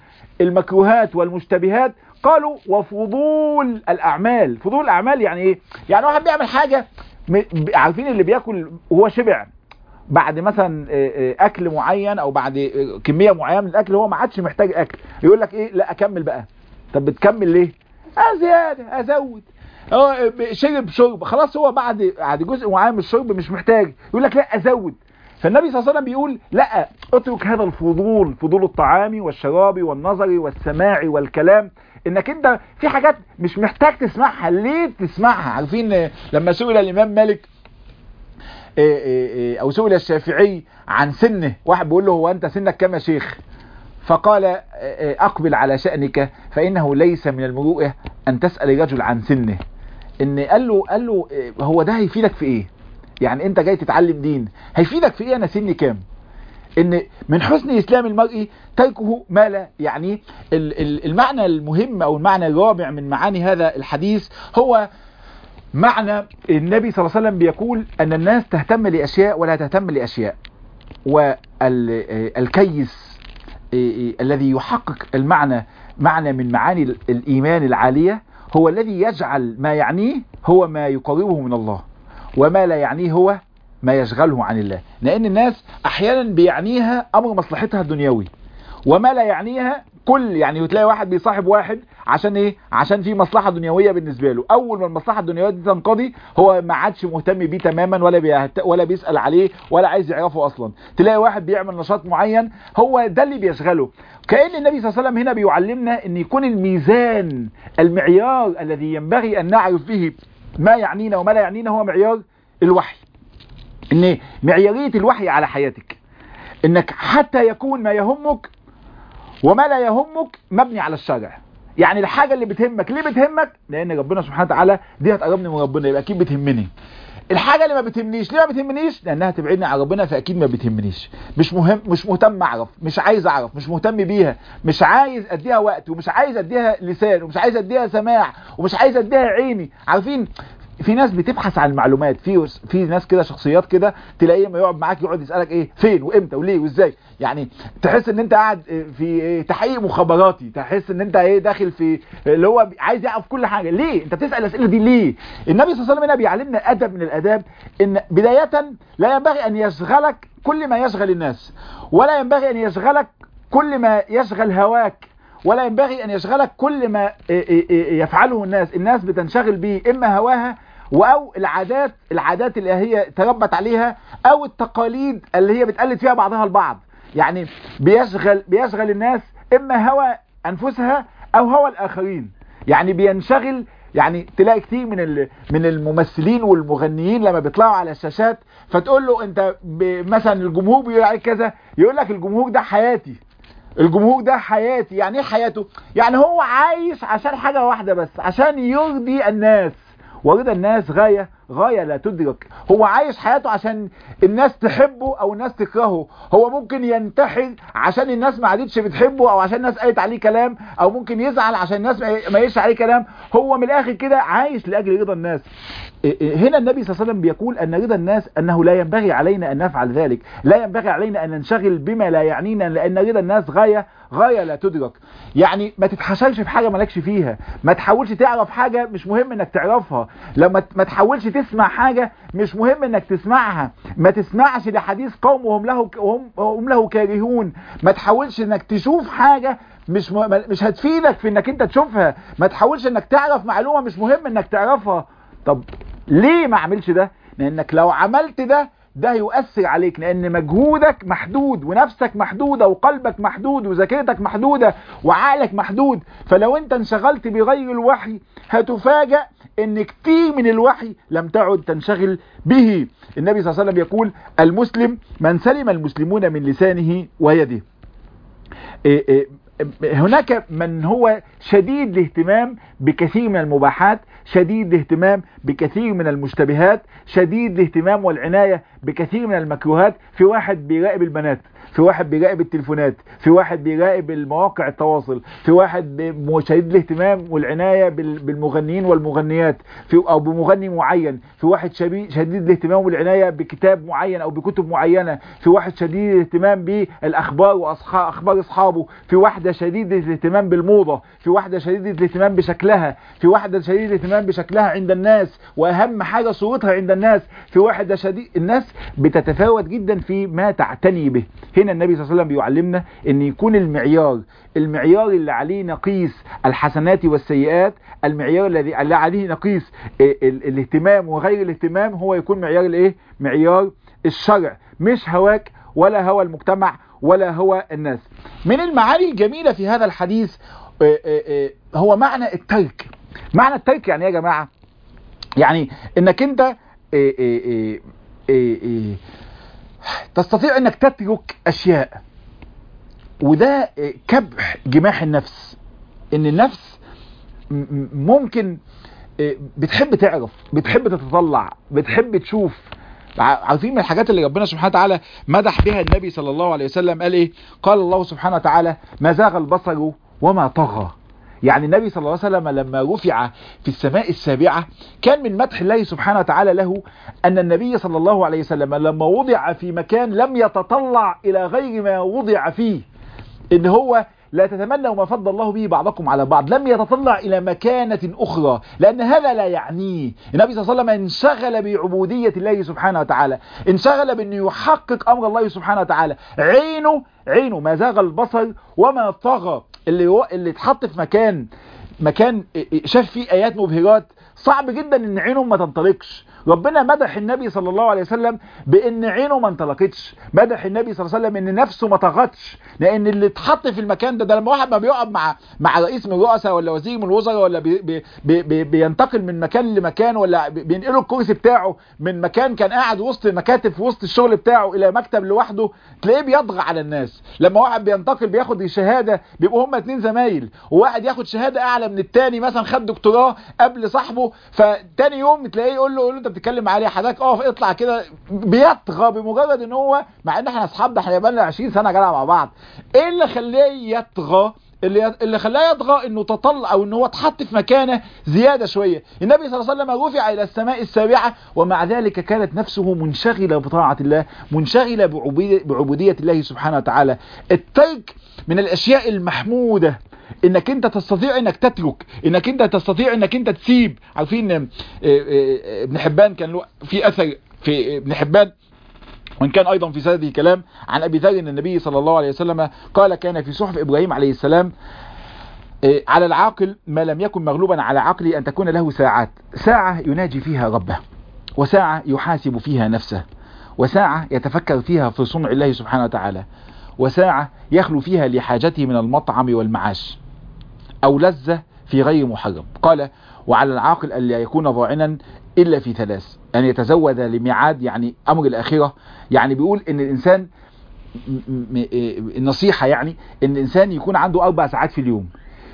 المكروهات والمشتبهات قالوا وفضول الاعمال فضول الاعمال يعني ايه يعني واحد بيعمل حاجه م- عارفين اللي بياكل وهو شبع بعد مثلا اكل معين او بعد كميه معينه من الاكل هو ما عادش محتاج اكل يقول لك ايه لا اكمل بقى طب بتكمل ليه اه زياده ازود هو شرب شرب خلاص هو بعد بعد جزء معين من الشرب مش محتاج يقول لك لا ازود فالنبي صلى الله عليه وسلم بيقول لا اترك هذا الفضول فضول الطعام والشراب والنظر والسماع والكلام انك انت في حاجات مش محتاج تسمعها ليه تسمعها عارفين لما سئل الامام مالك او سئل الشافعي عن سنه واحد بيقول له هو انت سنك كم يا شيخ فقال اقبل على شأنك فانه ليس من المروءه ان تسأل الرجل عن سنه ان قال له قال له هو ده هيفيدك في ايه يعني انت جاي تتعلم دين هيفيدك في ايه انا سني كام ان من حسن اسلام المرء تركه ما لا يعني المعنى المهم او المعنى الرابع من معاني هذا الحديث هو معنى النبي صلى الله عليه وسلم بيقول ان الناس تهتم لاشياء ولا تهتم لاشياء والكيس الذي يحقق المعنى معنى من معاني الايمان العالية هو الذي يجعل ما يعنيه هو ما يقربه من الله وما لا يعنيه هو ما يشغله عن الله لان الناس احيانا بيعنيها امر مصلحتها الدنيوي وما لا يعنيها كل يعني تلاقي واحد بيصاحب واحد عشان ايه عشان في مصلحه دنيويه بالنسبه له اول ما المصلحه الدنيويه دي تنقضي هو ما عادش مهتم بيه تماما ولا بيهت... ولا بيسال عليه ولا عايز يعرفه اصلا تلاقي واحد بيعمل نشاط معين هو ده اللي بيشغله كأن النبي صلى الله عليه وسلم هنا بيعلمنا ان يكون الميزان المعيار الذي ينبغي ان نعرف به ما يعنينا وما لا يعنينا هو معيار الوحي ان معيارية الوحي على حياتك انك حتى يكون ما يهمك وما لا يهمك مبني على الشرع يعني الحاجة اللي بتهمك ليه بتهمك لان ربنا سبحانه وتعالى دي هتقربني من ربنا يبقى اكيد بتهمني الحاجة اللي ما بتهمنيش ليه ما بتهمنيش لانها تبعدني عن ربنا فاكيد ما بتهمنيش مش مهم مش مهتم اعرف مش عايز اعرف مش مهتم بيها مش عايز اديها وقت ومش عايز اديها لسان ومش عايز اديها سماع ومش عايز اديها عيني عارفين في ناس بتبحث عن المعلومات في في ناس كده شخصيات كده تلاقيه ما يقعد معاك يقعد يسالك ايه فين وامتى وليه وازاي يعني تحس ان انت قاعد في تحقيق مخابراتي تحس ان انت ايه داخل في اللي هو عايز يعرف كل حاجه ليه انت بتسال الاسئله دي ليه النبي صلى الله عليه وسلم هنا بيعلمنا ادب من الاداب ان بدايه لا ينبغي ان يشغلك كل ما يشغل الناس ولا ينبغي ان يشغلك كل ما يشغل هواك ولا ينبغي ان يشغلك كل ما يفعله الناس الناس بتنشغل به اما هواها او العادات العادات اللي هي تربت عليها او التقاليد اللي هي بتقلد فيها بعضها البعض يعني بيشغل بيشغل الناس اما هوى انفسها او هوى الاخرين يعني بينشغل يعني تلاقي كتير من من الممثلين والمغنيين لما بيطلعوا على الشاشات فتقول له انت مثلا الجمهور بيقول عليك كذا يقول لك الجمهور ده حياتي الجمهور ده حياتي يعني ايه حياته يعني هو عايش عشان حاجة واحدة بس عشان يرضي الناس ورضا الناس غاية غاية لا تدرك هو عايش حياته عشان الناس تحبه او الناس تكرهه هو ممكن ينتحر عشان الناس ما عادتش بتحبه او عشان الناس قالت عليه كلام او ممكن يزعل عشان الناس ما يقش عليه كلام هو من الاخر كده عايش لاجل رضا الناس هنا النبي صلى الله عليه وسلم بيقول ان رضا الناس انه لا ينبغي علينا ان نفعل ذلك لا ينبغي علينا ان ننشغل بما لا يعنينا لان رضا الناس غاية غاية لا تدرك يعني ما تتحشرش في حاجة مالكش فيها ما تحاولش تعرف حاجة مش مهم انك تعرفها لما ما تحاولش تسمع حاجة مش مهم انك تسمعها ما تسمعش لحديث قوم وهم له وهم هم له كارهون ما تحاولش انك تشوف حاجة مش م... مش هتفيدك في انك انت تشوفها ما تحاولش انك تعرف معلومة مش مهم انك تعرفها طب ليه ما اعملش ده لانك لو عملت ده ده يؤثر عليك لان مجهودك محدود ونفسك محدودة وقلبك محدود وذاكرتك محدودة وعقلك محدود فلو انت انشغلت بغير الوحي هتفاجأ ان كتير من الوحي لم تعد تنشغل به النبي صلى الله عليه وسلم يقول المسلم من سلم المسلمون من لسانه ويده إيه إيه هناك من هو شديد الاهتمام بكثير من المباحات شديد الاهتمام بكثير من المشتبهات شديد الاهتمام والعناية بكثير من المكروهات في واحد بيراقب البنات في واحد بيراقب التليفونات في واحد بيراقب المواقع التواصل في واحد ب- شديد الاهتمام والعناية بال- بالمغنيين والمغنيات في او بمغني معين في واحد شبي- شديد الاهتمام والعناية بكتاب معين او بكتب معينة في واحد شديد الاهتمام بالاخبار واصحاب اخبار اصحابه في واحدة شديدة الاهتمام بالموضة في واحدة شديدة الاهتمام بشكلها في واحدة شديدة الاهتمام بشكلها عند الناس واهم حاجة صورتها عند الناس في واحدة شديد الناس بتتفاوت جدا في ما تعتني به هنا النبي صلى الله عليه وسلم بيعلمنا ان يكون المعيار المعيار اللي عليه نقيس الحسنات والسيئات المعيار الذي اللي عليه نقيس ال- ال- الاهتمام وغير الاهتمام هو يكون معيار الايه معيار الشرع مش هواك ولا هوى المجتمع ولا هوى الناس من المعاني الجميلة في هذا الحديث آه، آه، آه، هو معنى الترك معنى الترك يعني ايه يا جماعة يعني انك انت آه، آه، آه، آه، آه، تستطيع انك تترك اشياء وده آه، كبح جماح النفس ان النفس م- م- ممكن آه، بتحب تعرف بتحب تتطلع بتحب تشوف ع- عارفين من الحاجات اللي ربنا سبحانه وتعالى مدح بها النبي صلى الله عليه وسلم قال ايه قال الله سبحانه وتعالى ما زاغ البصر وما طغى يعني النبي صلى الله عليه وسلم لما رفع في السماء السابعة كان من مدح الله سبحانه وتعالى له أن النبي صلى الله عليه وسلم لما وضع في مكان لم يتطلع إلى غير ما وضع فيه ان هو لا تتمنوا ما فضل الله به بعضكم على بعض لم يتطلع الى مكانة اخرى لان هذا لا يعنيه النبي صلى الله عليه وسلم انشغل بعبودية الله سبحانه وتعالى انشغل بانه يحقق امر الله سبحانه وتعالى عينه عينه ما زاغ البصر وما طغى اللي هو اللي اتحط في مكان مكان شاف فيه ايات مبهرات صعب جدا ان عينه ما تنطلقش ربنا مدح النبي صلى الله عليه وسلم بان عينه ما انطلقتش مدح النبي صلى الله عليه وسلم ان نفسه ما طغتش لان اللي اتحط في المكان ده ده لما واحد ما بيقعد مع مع رئيس من الرؤساء ولا وزير من الوزراء ولا بي بي بي بي بينتقل من مكان لمكان ولا بي- بينقلوا الكرسي بتاعه من مكان كان قاعد وسط مكاتب في وسط الشغل بتاعه الى مكتب لوحده تلاقيه بيطغى على الناس لما واحد بينتقل بياخد الشهاده بيبقوا هما اتنين زمايل وواحد ياخد شهاده اعلى من التاني مثلا خد دكتوراه قبل صاحبه فتاني يوم تلاقيه يقول له يقول له انت بتتكلم عليه حضرتك اقف اطلع كده بيطغى بمجرد ان هو مع ان احنا اصحاب ده احنا بقالنا 20 سنه جدع مع بعض ايه اللي خلاه يطغى اللي اللي خلاه يطغى انه تطلع او ان هو اتحط في مكانه زياده شويه النبي صلى الله عليه وسلم رفع الى السماء السابعه ومع ذلك كانت نفسه منشغله بطاعه الله منشغله بعبوديه بعبوديه الله سبحانه وتعالى الترك من الاشياء المحموده انك انت تستطيع انك تترك انك انت تستطيع انك انت تسيب عارفين آه، آه، آه، ابن حبان كان له في اثر في ابن حبان وإن كان أيضا في سنده كلام عن أبي ذر أن النبي صلى الله عليه وسلم قال كان في صحف إبراهيم عليه السلام إيه، على العاقل ما لم يكن مغلوبا على عقله أن تكون له ساعات ساعة يناجي فيها ربه وساعة يحاسب فيها نفسه وساعة يتفكر فيها في صنع الله سبحانه وتعالى وساعة يخلو فيها لحاجته من المطعم والمعاش أو لذة في غير محرم قال وعلى العاقل ألا يكون ضاعنا إلا في ثلاث أن يتزود لميعاد يعني أمر الآخرة يعني بيقول إن الإنسان م- م- إيه، النصيحة يعني إن الإنسان يكون عنده أربع ساعات في اليوم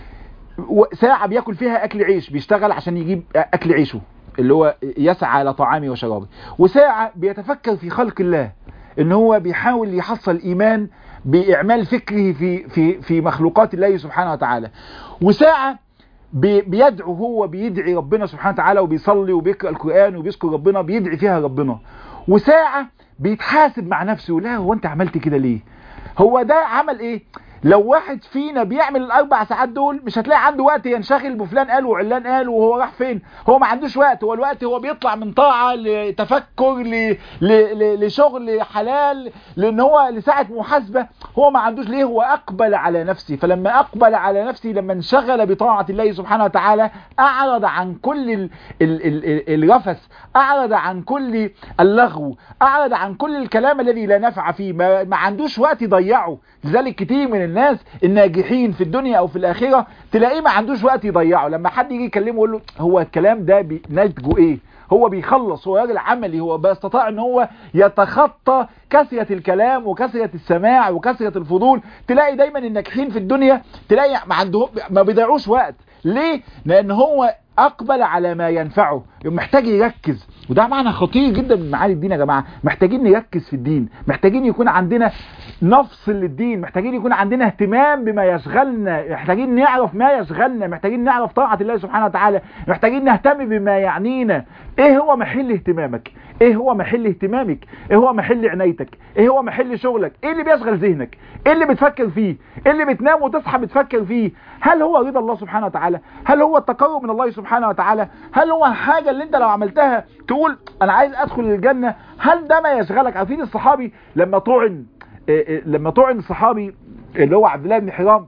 و- ساعة بياكل فيها أكل عيش بيشتغل عشان يجيب أكل عيشه اللي هو يسعى على طعامه وشرابه وساعة بيتفكر في خلق الله ان هو بيحاول يحصل ايمان باعمال فكره في في في مخلوقات الله سبحانه وتعالى وساعة بي- بيدعو هو بيدعي ربنا سبحانه وتعالى وبيصلي وبيقرأ القرآن وبيذكر ربنا بيدعي فيها ربنا وساعة بيتحاسب مع نفسه لا هو انت عملت كده ليه هو ده عمل ايه لو واحد فينا بيعمل الاربع ساعات دول مش هتلاقي عنده وقت ينشغل بفلان قال وعلان قال وهو راح فين هو ما عندوش وقت هو الوقت هو بيطلع من طاعة لتفكر ل... ل... ل... لشغل حلال لان هو لساعة محاسبة هو ما عندوش ليه هو اقبل على نفسه فلما اقبل على نفسه لما انشغل بطاعة الله سبحانه وتعالى اعرض عن كل ال... ال... ال... الرفث اعرض عن كل اللغو اعرض عن كل الكلام الذي لا نفع فيه ما, ما عندوش وقت يضيعه لذلك كتير من الناس الناجحين في الدنيا او في الاخرة تلاقيه ما عندوش وقت يضيعه لما حد يجي يكلمه يقول له هو الكلام ده ناتجه ايه هو بيخلص هو راجل عملي هو بيستطيع ان هو يتخطى كثرة الكلام وكثرة السماع وكثرة الفضول تلاقي دايما الناجحين في الدنيا تلاقي ما عندهم ما بيضيعوش وقت ليه لان هو اقبل على ما ينفعه محتاج يركز وده معنى خطير جدا من معاني الدين يا جماعه محتاجين نركز في الدين محتاجين يكون عندنا نفصل للدين محتاجين يكون عندنا اهتمام بما يشغلنا محتاجين نعرف ما يشغلنا محتاجين نعرف طاعه الله سبحانه وتعالى محتاجين نهتم بما يعنينا ايه هو محل اهتمامك ايه هو محل اهتمامك ايه هو محل عنايتك ايه هو محل شغلك ايه اللي بيشغل ذهنك ايه اللي بتفكر فيه ايه اللي بتنام وتصحى بتفكر فيه هل هو رضا الله سبحانه وتعالى هل هو التقرب من الله سبحانه وتعالى هل هو الحاجة اللي انت لو عملتها تقول انا عايز ادخل الجنة هل ده ما يشغلك عارفين الصحابي لما طعن إيه إيه لما طعن الصحابي اللي هو عبد الله بن حرام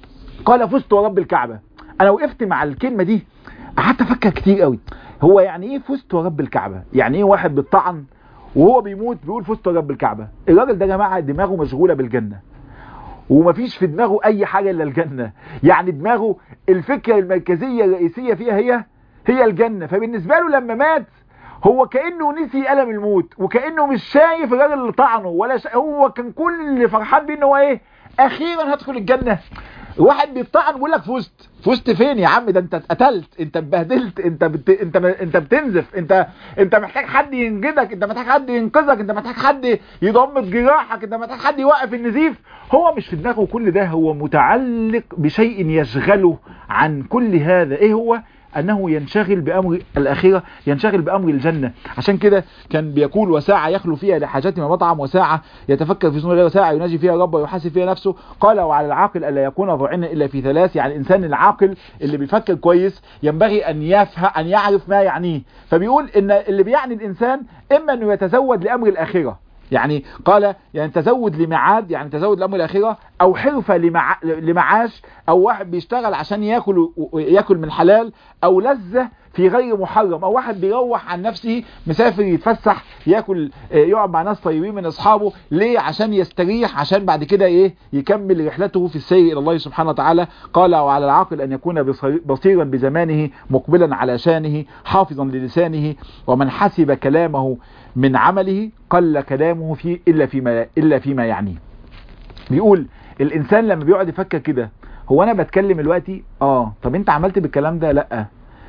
قال فزت ورب الكعبة انا وقفت مع الكلمة دي قعدت افكر كتير قوي هو يعني ايه فزت ورب الكعبة يعني ايه واحد بالطعن وهو بيموت بيقول فزت ورب الكعبة الراجل ده يا جماعة دماغه مشغولة بالجنة ومفيش في دماغه اي حاجة الا الجنة يعني دماغه الفكرة المركزية الرئيسية فيها هي هي الجنة فبالنسبة له لما مات هو كأنه نسي ألم الموت وكأنه مش شايف الراجل اللي طعنه ولا شا... هو كان كل اللي فرحان بيه ان هو ايه اخيرا هدخل الجنة واحد بيطعن بيقول لك فزت فزت فين يا عم ده انت اتقتلت انت اتبهدلت انت بت... انت انت بتنزف انت انت محتاج حد ينجدك انت محتاج حد ينقذك انت محتاج حد يضمد جراحك انت محتاج حد يوقف النزيف هو مش في دماغه كل ده هو متعلق بشيء يشغله عن كل هذا ايه هو أنه ينشغل بأمر الأخيرة ينشغل بأمر الجنة عشان كده كان بيقول وساعة يخلو فيها لحاجات مطعم وساعة يتفكر في سنة الله وساعة يناجي فيها ربه ويحاسب فيها نفسه قال وعلى العاقل ألا يكون ضعنا إلا في ثلاث يعني الإنسان العاقل اللي بيفكر كويس ينبغي أن يفهم أن يعرف ما يعنيه فبيقول إن اللي بيعني الإنسان إما أنه يتزود لأمر الآخرة يعني قال يعني تزود لميعاد يعني تزود لأمر الآخرة أو حرفة لمع... لمعاش أو واحد بيشتغل عشان ياكل ياكل من حلال أو لذة في غير محرم أو واحد بيروح عن نفسه مسافر يتفسح ياكل يقعد مع ناس طيبين من أصحابه ليه عشان يستريح عشان بعد كده إيه يكمل رحلته في السير إلى الله سبحانه وتعالى قال وعلى العاقل أن يكون بصيرا بزمانه مقبلا على شانه حافظا للسانه ومن حسب كلامه من عمله قل كلامه فيه إلا فيما, إلا فيما يعنيه بيقول الإنسان لما بيقعد يفكر كده هو أنا بتكلم دلوقتي آه طب أنت عملت بالكلام ده لأ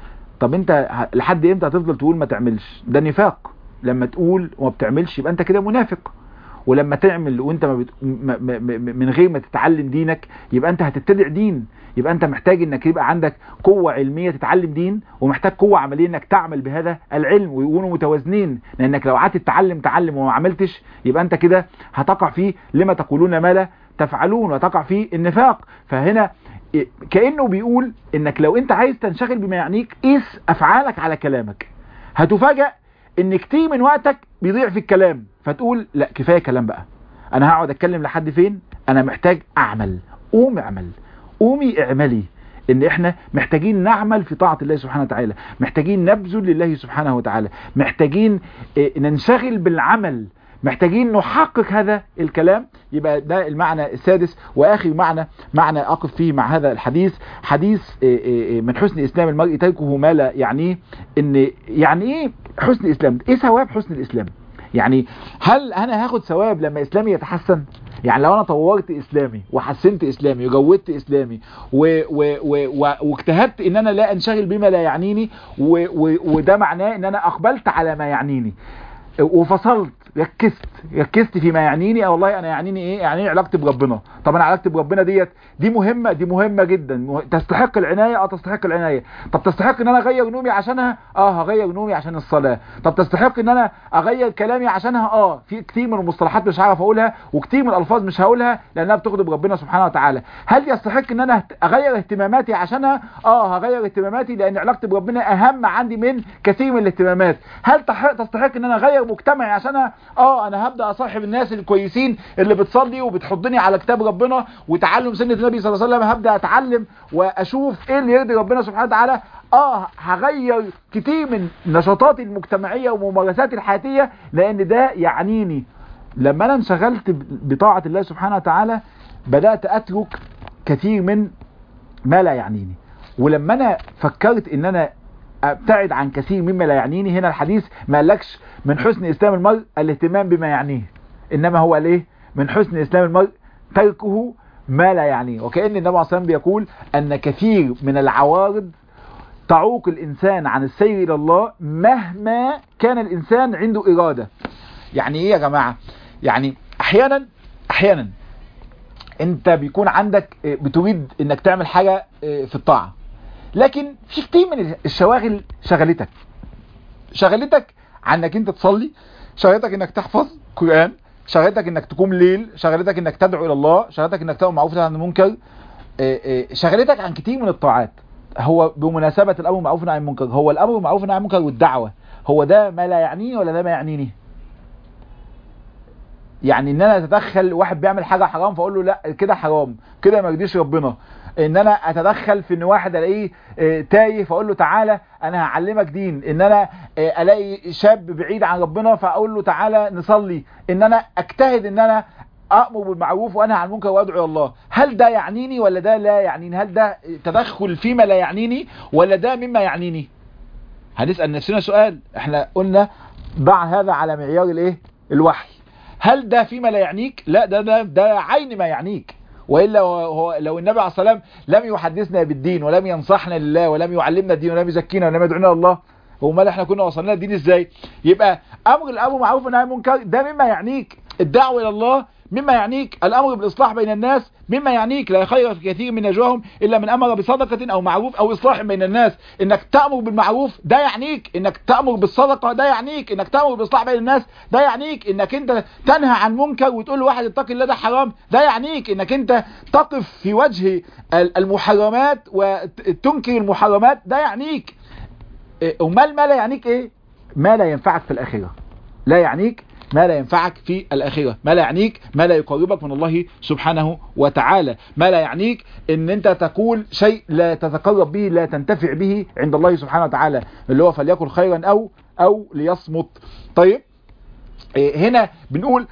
طب أنت لحد إمتى هتفضل تقول ما تعملش ده نفاق لما تقول وما بتعملش يبقى أنت كده منافق ولما تعمل وانت ما بت... ما... ما... من غير ما تتعلم دينك يبقى انت هتتبع دين يبقى انت محتاج انك يبقى عندك قوة علمية تتعلم دين ومحتاج قوة عملية انك تعمل بهذا العلم ويكونوا متوازنين لانك لو قعدت تتعلم تعلم وما عملتش يبقى انت كده هتقع فيه لما تقولون ما لا تفعلون وتقع فيه النفاق فهنا كأنه بيقول انك لو انت عايز تنشغل بما يعنيك قيس افعالك على كلامك هتفاجأ ان كتير من وقتك بيضيع في الكلام فتقول لا كفاية كلام بقى انا هقعد اتكلم لحد فين انا محتاج اعمل قوم اعمل قومي اعملي ان احنا محتاجين نعمل في طاعة الله سبحانه وتعالى محتاجين نبذل لله سبحانه وتعالى محتاجين ننشغل بالعمل محتاجين نحقق هذا الكلام يبقى ده المعنى السادس واخر معنى معنى اقف فيه مع هذا الحديث حديث من حسن اسلام المرء تركه ما لا يعنيه ان يعني ايه حسن اسلام ايه ثواب حسن الاسلام يعني هل انا هاخد ثواب لما اسلامي يتحسن يعني لو انا طورت اسلامي وحسنت اسلامي وجودت اسلامي و و و واجتهدت ان انا لا انشغل بما لا يعنيني و و وده معناه ان انا اقبلت على ما يعنيني وفصلت ركزت ركزت فيما يعنيني اه والله انا يعنيني ايه يعني علاقتي بربنا طب انا علاقتي بربنا ديت دي مهمه دي مهمه جدا تستحق العنايه اه تستحق العنايه طب تستحق ان انا اغير نومي عشانها اه هغير نومي عشان الصلاه طب تستحق ان انا اغير كلامي عشانها اه في كتير من المصطلحات مش هعرف اقولها وكتير من الالفاظ مش هقولها لانها بتغضب ربنا سبحانه وتعالى هل يستحق ان انا اغير اهتماماتي عشانها اه هغير اهتماماتي لان علاقتي بربنا اهم عندي من كثير من الاهتمامات هل تستحق ان انا اغير مجتمعي عشانها اه انا هبدا اصاحب الناس الكويسين اللي بتصلي وبتحضني على كتاب ربنا وتعلم سنه النبي صلى الله عليه وسلم هبدا اتعلم واشوف ايه اللي يرضي ربنا سبحانه وتعالى اه هغير كتير من نشاطاتي المجتمعيه وممارساتي الحياتيه لان ده يعنيني لما انا انشغلت بطاعه الله سبحانه وتعالى بدات اترك كثير من ما لا يعنيني ولما انا فكرت ان انا ابتعد عن كثير مما لا يعنيني هنا الحديث ما قالكش من حسن اسلام المرء الاهتمام بما يعنيه انما هو الايه من حسن اسلام المرء تركه ما لا يعنيه وكأن النبي عليه الصلاة بيقول ان كثير من العوارض تعوق الإنسان عن السير إلى الله مهما كان الإنسان عنده إرادة يعني إيه يا جماعة يعني أحيانا أحيانا أنت بيكون عندك بتريد أنك تعمل حاجة في الطاعة لكن في كتير من الشواغل شغلتك شغلتك عنك أنت تصلي شغلتك أنك تحفظ قرآن شغلتك أنك تقوم ليل شغلتك أنك تدعو إلى الله شغلتك أنك تأمر معروف عن المنكر شغلتك عن كتير من الطاعات هو بمناسبة الأمر بالمعروف والنهي عن المنكر هو الأمر بالمعروف والنهي عن المنكر والدعوة هو ده ما لا يعنيني ولا ده ما يعنيني يعني ان انا اتدخل واحد بيعمل حاجة حرام فاقول له لا كده حرام كده ما يرضيش ربنا ان انا اتدخل في ان واحد الاقيه تايه فاقول له تعالى انا هعلمك دين ان انا الاقي شاب بعيد عن ربنا فاقول له تعالى نصلي ان انا اجتهد ان انا أأمر بالمعروف وأنهى عن المنكر وأدعو الله هل ده يعنيني ولا ده لا يعنيني هل ده تدخل فيما لا يعنيني ولا ده مما يعنيني هنسأل نفسنا سؤال احنا قلنا ضع هذا على معيار الايه الوحي هل ده فيما لا يعنيك لا ده ده, ده عين ما يعنيك وإلا هو لو النبي عليه الصلاة والسلام لم يحدثنا بالدين ولم ينصحنا لله ولم يعلمنا الدين ولم يزكينا ولم يدعونا الله امال احنا كنا وصلنا الدين ازاي يبقى امر الامر معروف والنهي عن المنكر ده مما يعنيك الدعوه الى الله مما يعنيك الأمر بالإصلاح بين الناس مما يعنيك لا خير في كثير من نجواهم إلا من أمر بصدقة أو معروف أو إصلاح بين الناس إنك تأمر بالمعروف ده يعنيك إنك تأمر بالصدقة ده يعنيك إنك تأمر بالإصلاح بين الناس ده يعنيك إنك أنت تنهى عن منكر وتقول لواحد اتق الله ده حرام ده يعنيك إنك أنت تقف في وجه المحرمات وتنكر المحرمات ده يعنيك أمال ما لا يعنيك إيه ما لا ينفعك في الآخرة لا يعنيك ما لا ينفعك في الآخرة ما لا يعنيك ما لا يقربك من الله سبحانه وتعالى ما لا يعنيك ان انت تقول شيء لا تتقرب به لا تنتفع به عند الله سبحانه وتعالى اللي هو فليكن خيرا او او ليصمت طيب هنا بنقول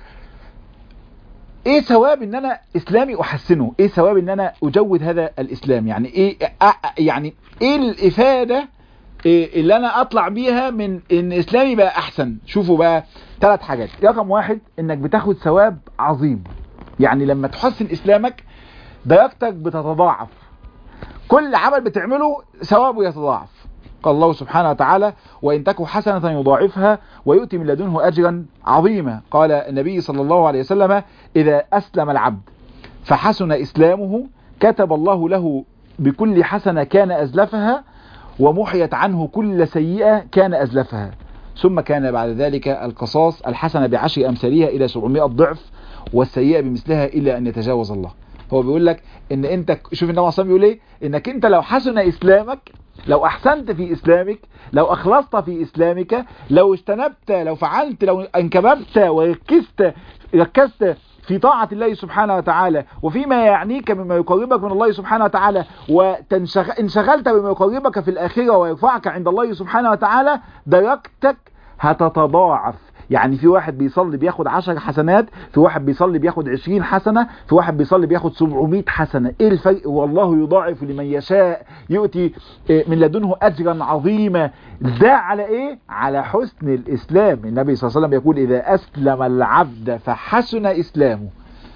ايه ثواب ان انا اسلامي احسنه ايه ثواب ان انا اجود هذا الاسلام يعني ايه يعني ايه الافاده إيه اللي انا اطلع بيها من ان اسلامي بقى احسن شوفوا بقى ثلاث حاجات رقم واحد انك بتاخد ثواب عظيم يعني لما تحسن اسلامك درجتك بتتضاعف كل عمل بتعمله ثوابه يتضاعف قال الله سبحانه وتعالى وإن تكو حسنة يضاعفها ويؤتي من لدنه أجرا عظيما قال النبي صلى الله عليه وسلم إذا أسلم العبد فحسن إسلامه كتب الله له بكل حسنة كان أزلفها ومحيت عنه كل سيئة كان أزلفها ثم كان بعد ذلك القصاص الحسنة بعشر أمثالها إلى 700 ضعف والسيئة بمثلها إلى أن يتجاوز الله هو بيقول لك ان انت شوف النبي صلى بيقول ايه انك انت لو حسن اسلامك لو احسنت في اسلامك لو اخلصت في اسلامك لو اجتنبت لو فعلت لو انكببت وركزت ركزت في طاعة الله سبحانه وتعالى وفيما يعنيك مما يقربك من الله سبحانه وتعالى وانشغلت بما يقربك في الآخرة ويرفعك عند الله سبحانه وتعالى درجتك هتتضاعف يعني في واحد بيصلي بياخد 10 حسنات في واحد بيصلي بياخد 20 حسنة في واحد بيصلي بياخد 700 حسنة ايه الفرق والله يضاعف لمن يشاء يؤتي من لدنه اجرا عظيما ده على ايه على حسن الاسلام النبي صلى الله عليه وسلم يقول اذا اسلم العبد فحسن اسلامه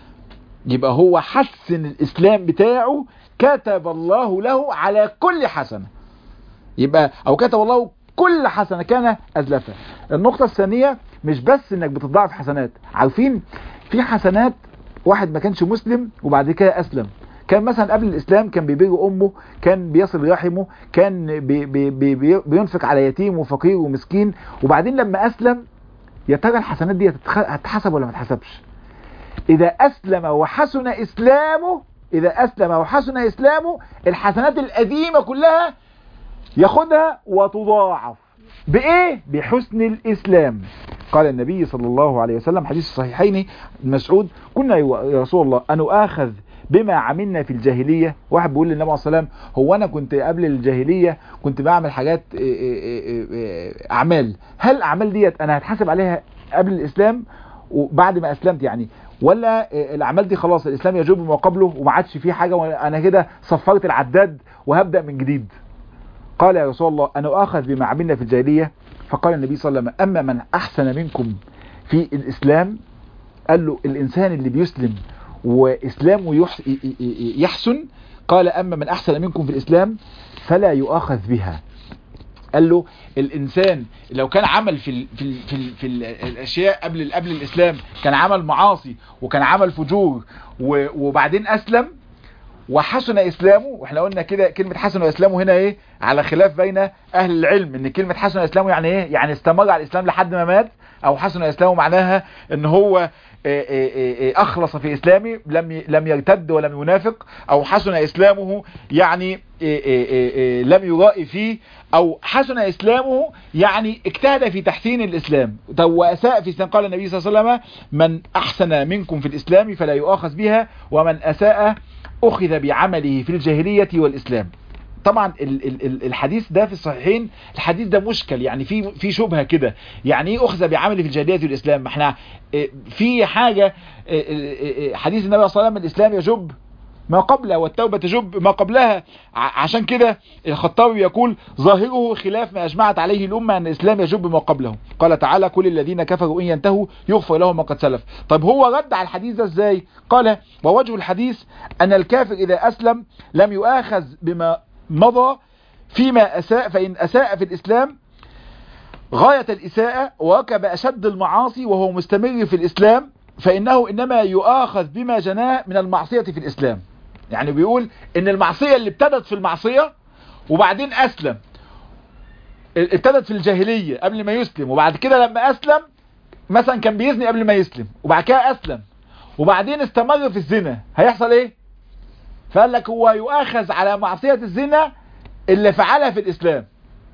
يبقى هو حسن الاسلام بتاعه كتب الله له على كل حسنة يبقى او كتب الله كل حسنة كان أزلفها النقطة الثانية مش بس انك بتضاعف حسنات عارفين في حسنات واحد ما كانش مسلم وبعد كده أسلم كان مثلا قبل الإسلام كان بيبير أمه كان بيصل رحمه كان بي بي بي بينفق على يتيم وفقير ومسكين وبعدين لما أسلم يا ترى الحسنات دي هتتحسب ولا ما تتحسبش إذا أسلم وحسن إسلامه إذا أسلم وحسن إسلامه الحسنات القديمة كلها ياخدها وتضاعف بإيه؟ بحسن الإسلام قال النبي صلى الله عليه وسلم حديث الصحيحين مسعود كنا يا رسول الله أن أخذ بما عملنا في الجاهلية واحد بيقول للنبي عليه الصلاة والسلام هو أنا كنت قبل الجاهلية كنت بعمل حاجات أعمال هل الأعمال ديت أنا هتحاسب عليها قبل الإسلام وبعد ما أسلمت يعني ولا الأعمال دي خلاص الإسلام يجوب ما قبله وما عادش فيه حاجة وأنا كده صفرت العداد وهبدأ من جديد قال يا رسول الله أنا أخذ بما عملنا في الجاهلية فقال النبي صلى الله عليه وسلم أما من أحسن منكم في الإسلام قال له الإنسان اللي بيسلم وإسلامه يحسن قال أما من أحسن منكم في الإسلام فلا يؤاخذ بها قال له الانسان لو كان عمل في ال في ال في, ال في ال الاشياء قبل قبل الاسلام كان عمل معاصي وكان عمل فجور وبعدين اسلم وحسن اسلامه واحنا قلنا كده كلمه حسن اسلامه هنا ايه على خلاف بين اهل العلم ان كلمه حسن اسلامه يعني ايه يعني استمر على الاسلام لحد ما مات او حسن اسلامه معناها ان هو اخلص في اسلامه لم لم يرتد ولم ينافق او حسن اسلامه يعني لم يرائي فيه او حسن اسلامه يعني اجتهد في تحسين الاسلام واساء في الاسلام قال النبي صلى الله عليه وسلم من احسن منكم في الاسلام فلا يؤاخذ بها ومن اساء اخذ بعمله في الجاهلية والاسلام طبعا الحديث ده في الصحيحين الحديث ده مشكل يعني في في شبهه كده يعني ايه اخذ بعمله في الجاهليه والاسلام ما احنا في حاجه حديث النبي صلى الله عليه وسلم الاسلام يجب ما قبله والتوبة تجب ما قبلها عشان كده الخطابي يقول ظاهره خلاف ما أجمعت عليه الأمة أن الإسلام يجب ما قبله قال تعالى كل الذين كفروا إن ينتهوا يغفر لهم ما قد سلف طيب هو رد على الحديث ده ازاي قال ووجه الحديث أن الكافر إذا أسلم لم يؤاخذ بما مضى فيما أساء فإن أساء في الإسلام غاية الإساءة وركب أشد المعاصي وهو مستمر في الإسلام فإنه إنما يؤاخذ بما جناه من المعصية في الإسلام يعني بيقول إن المعصية اللي ابتدت في المعصية وبعدين أسلم ابتدت في الجاهلية قبل ما يسلم وبعد كده لما أسلم مثلا كان بيزني قبل ما يسلم وبعد كده أسلم وبعدين استمر في الزنا هيحصل إيه فقال لك هو يؤاخذ على معصية الزنا اللي فعلها في الإسلام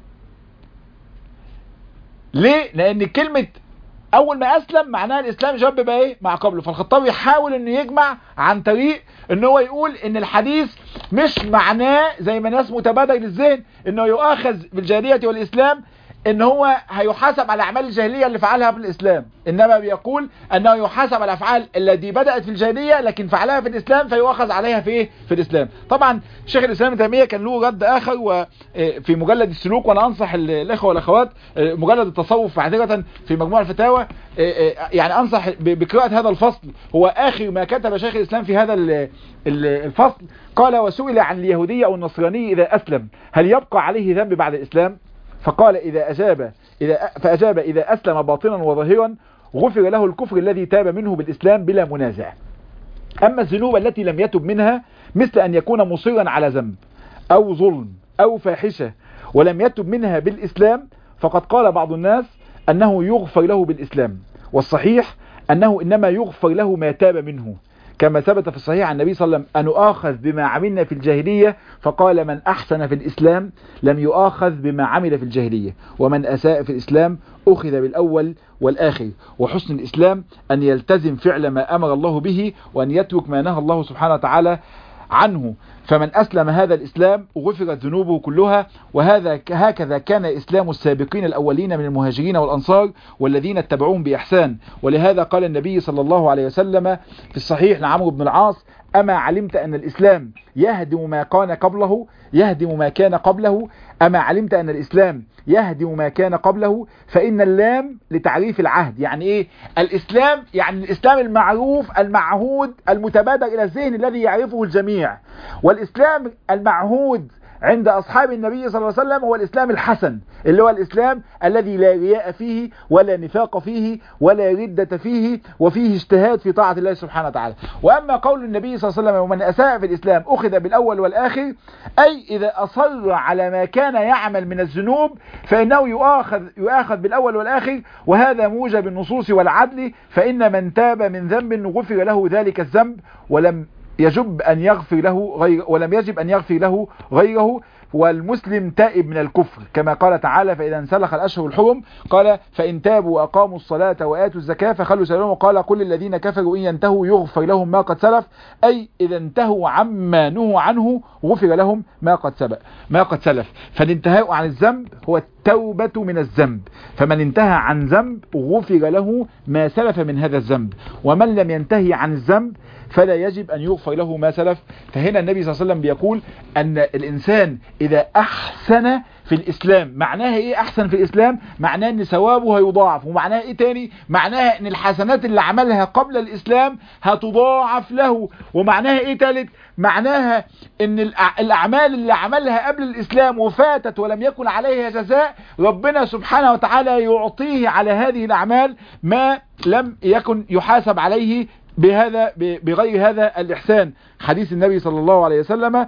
ليه؟ لأن كلمة أول ما أسلم معناها الإسلام جاب بقى إيه؟ مع قبله فالخطابي يحاول إنه يجمع عن طريق إن هو يقول إن الحديث مش معناه زي ما الناس متبادل للذهن إنه يؤاخذ بالجاهلية والإسلام ان هو هيحاسب على اعمال الجاهليه اللي فعلها في الاسلام انما بيقول انه يحاسب على الافعال التي بدات في الجاهليه لكن فعلها في الاسلام فيؤخذ عليها في ايه في الاسلام طبعا شيخ الاسلام ابن تيميه كان له رد اخر وفي مجلد السلوك وانا انصح الاخوه والاخوات مجلد التصوف معذره في مجموع الفتاوى يعني انصح بقراءه هذا الفصل هو اخر ما كتب شيخ الاسلام في هذا الفصل قال وسئل عن اليهوديه او النصرانيه اذا اسلم هل يبقى عليه ذنب بعد الاسلام فقال إذا أجاب إذا فأجاب إذا أسلم باطنا وظاهرا غفر له الكفر الذي تاب منه بالإسلام بلا منازع أما الذنوب التي لم يتب منها مثل أن يكون مصرا على ذنب أو ظلم أو فاحشة ولم يتب منها بالإسلام فقد قال بعض الناس أنه يغفر له بالإسلام والصحيح أنه إنما يغفر له ما تاب منه كما ثبت في الصحيح عن النبي صلى الله عليه وسلم أن أؤاخذ بما عملنا في الجاهلية فقال من أحسن في الإسلام لم يؤاخذ بما عمل في الجاهلية ومن أساء في الإسلام أخذ بالأول والآخر وحسن الإسلام أن يلتزم فعل ما أمر الله به وأن يترك ما نهى الله سبحانه وتعالى عنه فمن أسلم هذا الإسلام غفرت ذنوبه كلها وهذا هكذا كان إسلام السابقين الأولين من المهاجرين والأنصار والذين اتبعوهم بإحسان ولهذا قال النبي صلى الله عليه وسلم في الصحيح لعمرو بن العاص أما علمت أن الإسلام يهدم ما كان قبله يهدم ما كان قبله أما علمت أن الإسلام يهدم ما كان قبله فإن اللام لتعريف العهد يعني إيه الإسلام يعني الإسلام المعروف المعهود المتبادر إلى الذهن الذي يعرفه الجميع والإسلام المعهود عند أصحاب النبي صلى الله عليه وسلم هو الإسلام الحسن اللي هو الإسلام الذي لا رياء فيه ولا نفاق فيه ولا ردة فيه وفيه اجتهاد في طاعة الله سبحانه وتعالى وأما قول النبي صلى الله عليه وسلم ومن أساء في الإسلام أخذ بالأول والآخر أي إذا أصر على ما كان يعمل من الذنوب فإنه يؤاخذ, يؤاخذ بالأول والآخر وهذا موجب النصوص والعدل فإن من تاب من ذنب غفر له ذلك الذنب ولم يجب أن يغفر له غير ولم يجب أن يغفر له غيره والمسلم تائب من الكفر كما قال تعالى فإذا انسلخ الأشهر الحرم قال فإن تابوا وأقاموا الصلاة وآتوا الزكاة فخلوا سبيلهم وقال كل الذين كفروا إن ينتهوا يغفر لهم ما قد سلف أي إذا انتهوا عما نهوا عنه غفر لهم ما قد سبق ما قد سلف فالانتهاء عن الذنب هو التوبة من الذنب فمن انتهى عن ذنب غفر له ما سلف من هذا الذنب ومن لم ينتهي عن الذنب فلا يجب أن يغفر له ما سلف فهنا النبي صلى الله عليه وسلم بيقول أن الإنسان إذا أحسن في الإسلام معناها إيه أحسن في الإسلام معناها أن ثوابه هيضاعف ومعناها إيه تاني معناها أن الحسنات اللي عملها قبل الإسلام هتضاعف له ومعناها إيه تالت معناها أن الأعمال اللي عملها قبل الإسلام وفاتت ولم يكن عليها جزاء ربنا سبحانه وتعالى يعطيه على هذه الأعمال ما لم يكن يحاسب عليه بهذا بغير هذا الإحسان حديث النبي صلى الله عليه وسلم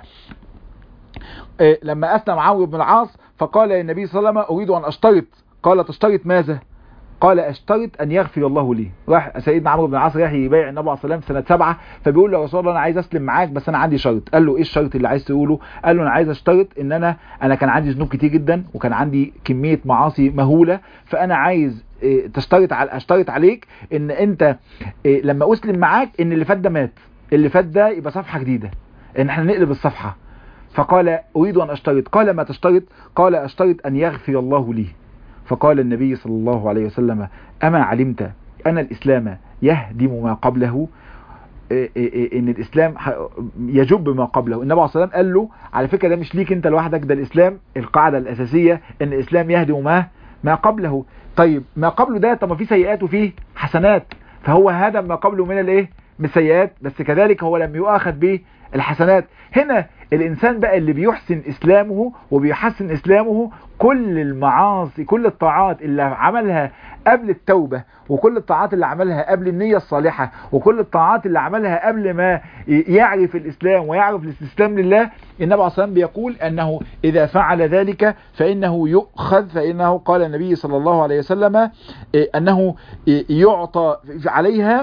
لما أسلم عمرو بن العاص فقال النبي صلى الله عليه وسلم أريد أن أشترط قال تشترط ماذا قال اشترط أن يغفر الله لي راح سيدنا عمرو بن العاص راح يبايع النبي عليه الصلاة والسلام سنة سبعة فبيقول له يا رسول الله أنا عايز أسلم معاك بس أنا عندي شرط قال له إيه الشرط اللي عايز تقوله قال له أنا عايز أشترط إن أنا أنا كان عندي ذنوب كتير جدا وكان عندي كمية معاصي مهولة فأنا عايز تشترط على اشترط عليك ان انت لما اسلم معاك ان اللي فات ده مات اللي فات ده يبقى صفحة جديدة ان احنا نقلب الصفحة فقال اريد ان اشترط قال ما تشترط قال اشترط ان يغفر الله لي فقال النبي صلى الله عليه وسلم اما علمت ان الاسلام يهدم ما قبله ان الاسلام يجب ما قبله النبي عليه الصلاه والسلام قال له على فكره ده مش ليك انت لوحدك ده الاسلام القاعده الاساسيه ان الاسلام يهدم ما ما قبله طيب ما قبله ده طب ما في سيئات وفيه حسنات فهو هدم ما قبله من الايه من السيئات بس كذلك هو لم يؤاخذ به الحسنات هنا الانسان بقى اللي بيحسن اسلامه وبيحسن اسلامه كل المعاصي كل الطاعات اللي عملها قبل التوبة وكل الطاعات اللي عملها قبل النية الصالحة وكل الطاعات اللي عملها قبل ما يعرف الإسلام ويعرف الاستسلام لله النبي عليه الصلاة بيقول أنه إذا فعل ذلك فإنه يؤخذ فإنه قال النبي صلى الله عليه وسلم أنه يعطى عليها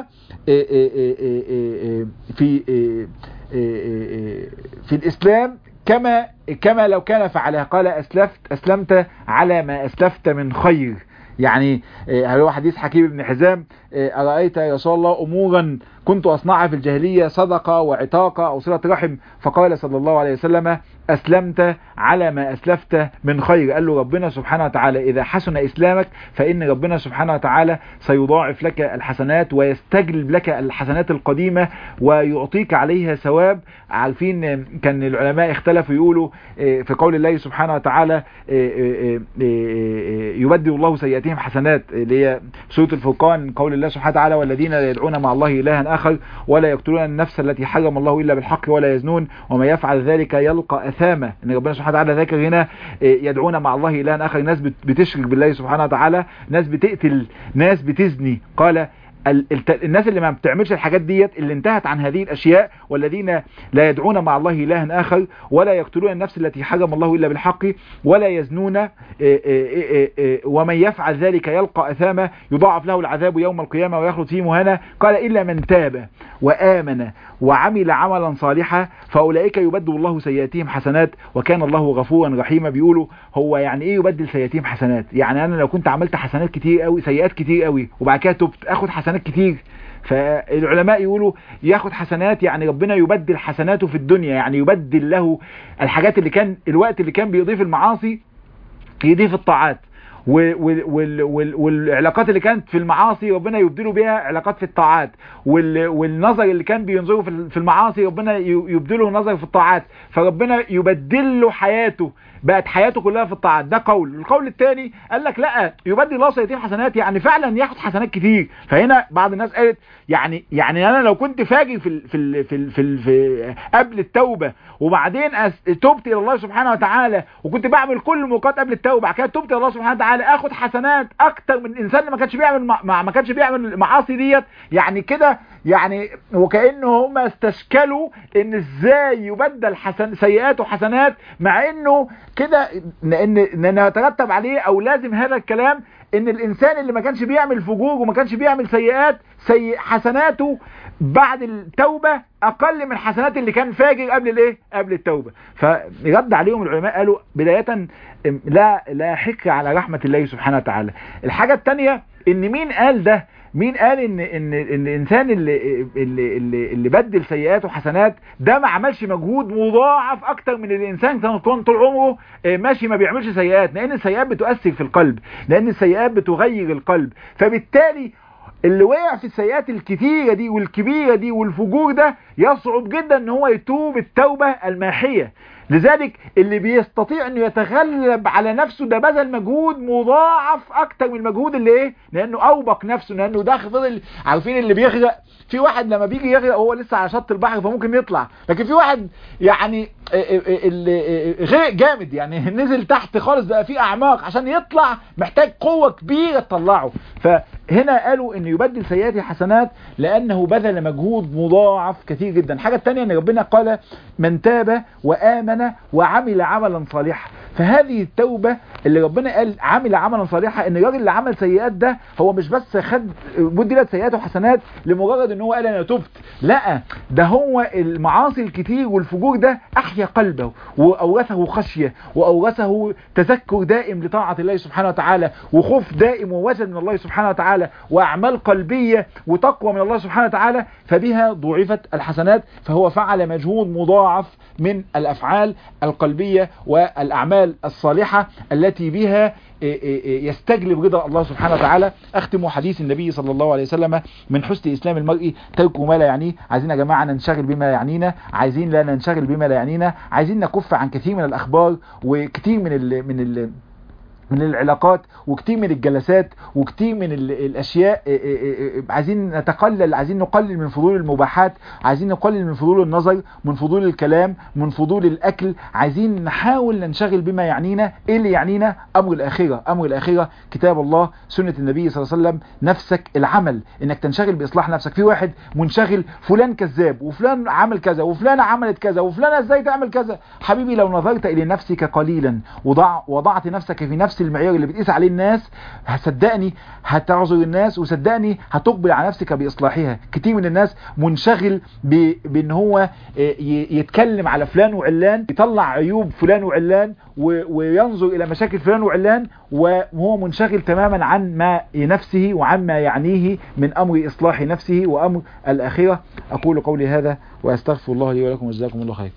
في في الإسلام كما كما لو كان فعلها قال أسلفت أسلمت على ما أسلفت من خير يعني هو حديث حكيم بن حزام أرأيت يا رسول الله أمورا كنت أصنعها في الجاهلية صدقة وعتاقة أو صلة رحم فقال صلى الله عليه وسلم أسلمت على ما أسلفت من خير قال له ربنا سبحانه وتعالى إذا حسن إسلامك فإن ربنا سبحانه وتعالى سيضاعف لك الحسنات ويستجلب لك الحسنات القديمة ويعطيك عليها ثواب عارفين كان العلماء اختلفوا يقولوا في قول الله سبحانه وتعالى يبدل الله سيئاتهم حسنات اللي هي سورة الفرقان قول الله سبحانه وتعالى والذين لا يدعون مع الله إلها آخر ولا يقتلون النفس التي حرم الله إلا بالحق ولا يزنون وما يفعل ذلك يلقى أثاما إن ربنا سبحانه وتعالى ذكر هنا يدعون مع الله إلها آخر ناس بتشرك بالله سبحانه وتعالى ناس بتقتل ناس بتزني قال الناس اللي ما بتعملش الحاجات ديت اللي انتهت عن هذه الاشياء والذين لا يدعون مع الله الها اخر ولا يقتلون النفس التي حرم الله الا بالحق ولا يزنون ومن يفعل ذلك يلقى اثاما يضاعف له العذاب يوم القيامه ويخلد فيه مهانا قال الا من تاب وامن وعمل عملا صالحا فاولئك يبدل الله سيئاتهم حسنات وكان الله غفورا رحيما بيقولوا هو يعني ايه يبدل سيئاتهم حسنات يعني انا لو كنت عملت حسنات كتير قوي سيئات كتير قوي وبعد كده تبت اخد حسنات كتير فالعلماء يقولوا ياخد حسنات يعني ربنا يبدل حسناته في الدنيا يعني يبدل له الحاجات اللي كان الوقت اللي كان بيضيف المعاصي يضيف الطاعات والعلاقات اللي كانت في المعاصي ربنا يبدله بها علاقات في الطاعات والنظر اللي كان بينظره في المعاصي ربنا يبدله نظر في الطاعات فربنا يبدل له حياته بقت حياته كلها في الطاعات ده قول القول الثاني قال لك لا يبدل الله سيئاتهم حسنات يعني فعلا ياخد حسنات كتير فهنا بعض الناس قالت يعني يعني انا لو كنت فاجر في ال في ال في, ال في, ال في قبل التوبه وبعدين تبت الى الله سبحانه وتعالى وكنت بعمل كل الموقات قبل التوبه بعد كده تبت الى الله سبحانه وتعالى اخد حسنات اكتر من الانسان اللي ما كانش بيعمل ما, ما كانش بيعمل المعاصي ديت يعني كده يعني وكانه هم استشكلوا ان ازاي يبدل حسن سيئات وحسنات مع انه كده ان ان يترتب عليه او لازم هذا الكلام ان الانسان اللي ما كانش بيعمل فجور وما كانش بيعمل سيئات سيء حسناته بعد التوبة اقل من حسنات اللي كان فاجر قبل الايه قبل التوبة فرد عليهم العلماء قالوا بداية لا لا حكر على رحمة الله سبحانه وتعالى الحاجة التانية ان مين قال ده مين قال ان ان ان الانسان اللي اللي اللي, اللي بدل سيئات وحسنات ده ما عملش مجهود مضاعف اكتر من الانسان كان طول عمره ماشي ما بيعملش سيئات لان السيئات بتؤثر في القلب لان السيئات بتغير القلب فبالتالي اللي وقع في السيئات الكتيرة دي والكبيرة دي والفجور ده يصعب جدا ان هو يتوب التوبة الماحية لذلك اللي بيستطيع انه يتغلب على نفسه ده بذل مجهود مضاعف اكتر من المجهود اللي ايه لانه اوبق نفسه لانه ده فضل عارفين اللي بيغرق في واحد لما بيجي يغرق وهو لسه على شط البحر فممكن يطلع لكن في واحد يعني اللي غرق جامد يعني نزل تحت خالص بقى في اعماق عشان يطلع محتاج قوة كبيرة تطلعه فهنا قالوا ان يبدل سيئاته حسنات لانه بذل مجهود مضاعف كثير جدا الحاجة الثانية ان ربنا قال من تاب وامن وعمل عملا صالحا فهذه التوبة اللي ربنا قال عمل عملا صالحا ان الراجل اللي عمل سيئات ده هو مش بس خد بدلت سيئاته وحسنات لمجرد ان هو قال انا تبت لا ده هو المعاصي الكتير والفجور ده احيا قلبه واورثه خشية واورثه تذكر دائم لطاعة الله سبحانه وتعالى وخوف دائم ووجد من الله سبحانه وتعالى واعمال قلبية وتقوى من الله سبحانه وتعالى فبها ضعفت الحسنات فهو فعل مجهود مضاعف من الافعال القلبية والاعمال الصالحة التي بها يستجلب رضا الله سبحانه وتعالى اختم حديث النبي صلى الله عليه وسلم من حسن اسلام المرء ترك ما لا يعنيه عايزين يا جماعه ننشغل بما يعنينا عايزين لا ننشغل بما لا يعنينا عايزين نكف عن كثير من الاخبار وكثير من ال من ال من العلاقات وكتير من الجلسات وكتير من الاشياء عايزين نتقلل عايزين نقلل من فضول المباحات عايزين نقلل من فضول النظر من فضول الكلام من فضول الاكل عايزين نحاول ننشغل بما يعنينا ايه اللي يعنينا امر الاخره امر الاخره كتاب الله سنه النبي صلى الله عليه وسلم نفسك العمل انك تنشغل باصلاح نفسك في واحد منشغل فلان كذاب وفلان عمل كذا وفلانه عملت كذا وفلانه ازاي تعمل كذا حبيبي لو نظرت الى نفسك قليلا وضع وضعت نفسك في نفس المعيار اللي بتقيس عليه الناس هتصدقني هتعذر الناس وصدقني هتقبل على نفسك باصلاحها كتير من الناس منشغل ب... بان هو يتكلم على فلان وعلان يطلع عيوب فلان وعلان و... وينظر الى مشاكل فلان وعلان وهو منشغل تماما عن ما نفسه وعن ما يعنيه من امر اصلاح نفسه وامر الاخره اقول قولي هذا واستغفر الله لي ولكم وجزاكم الله خير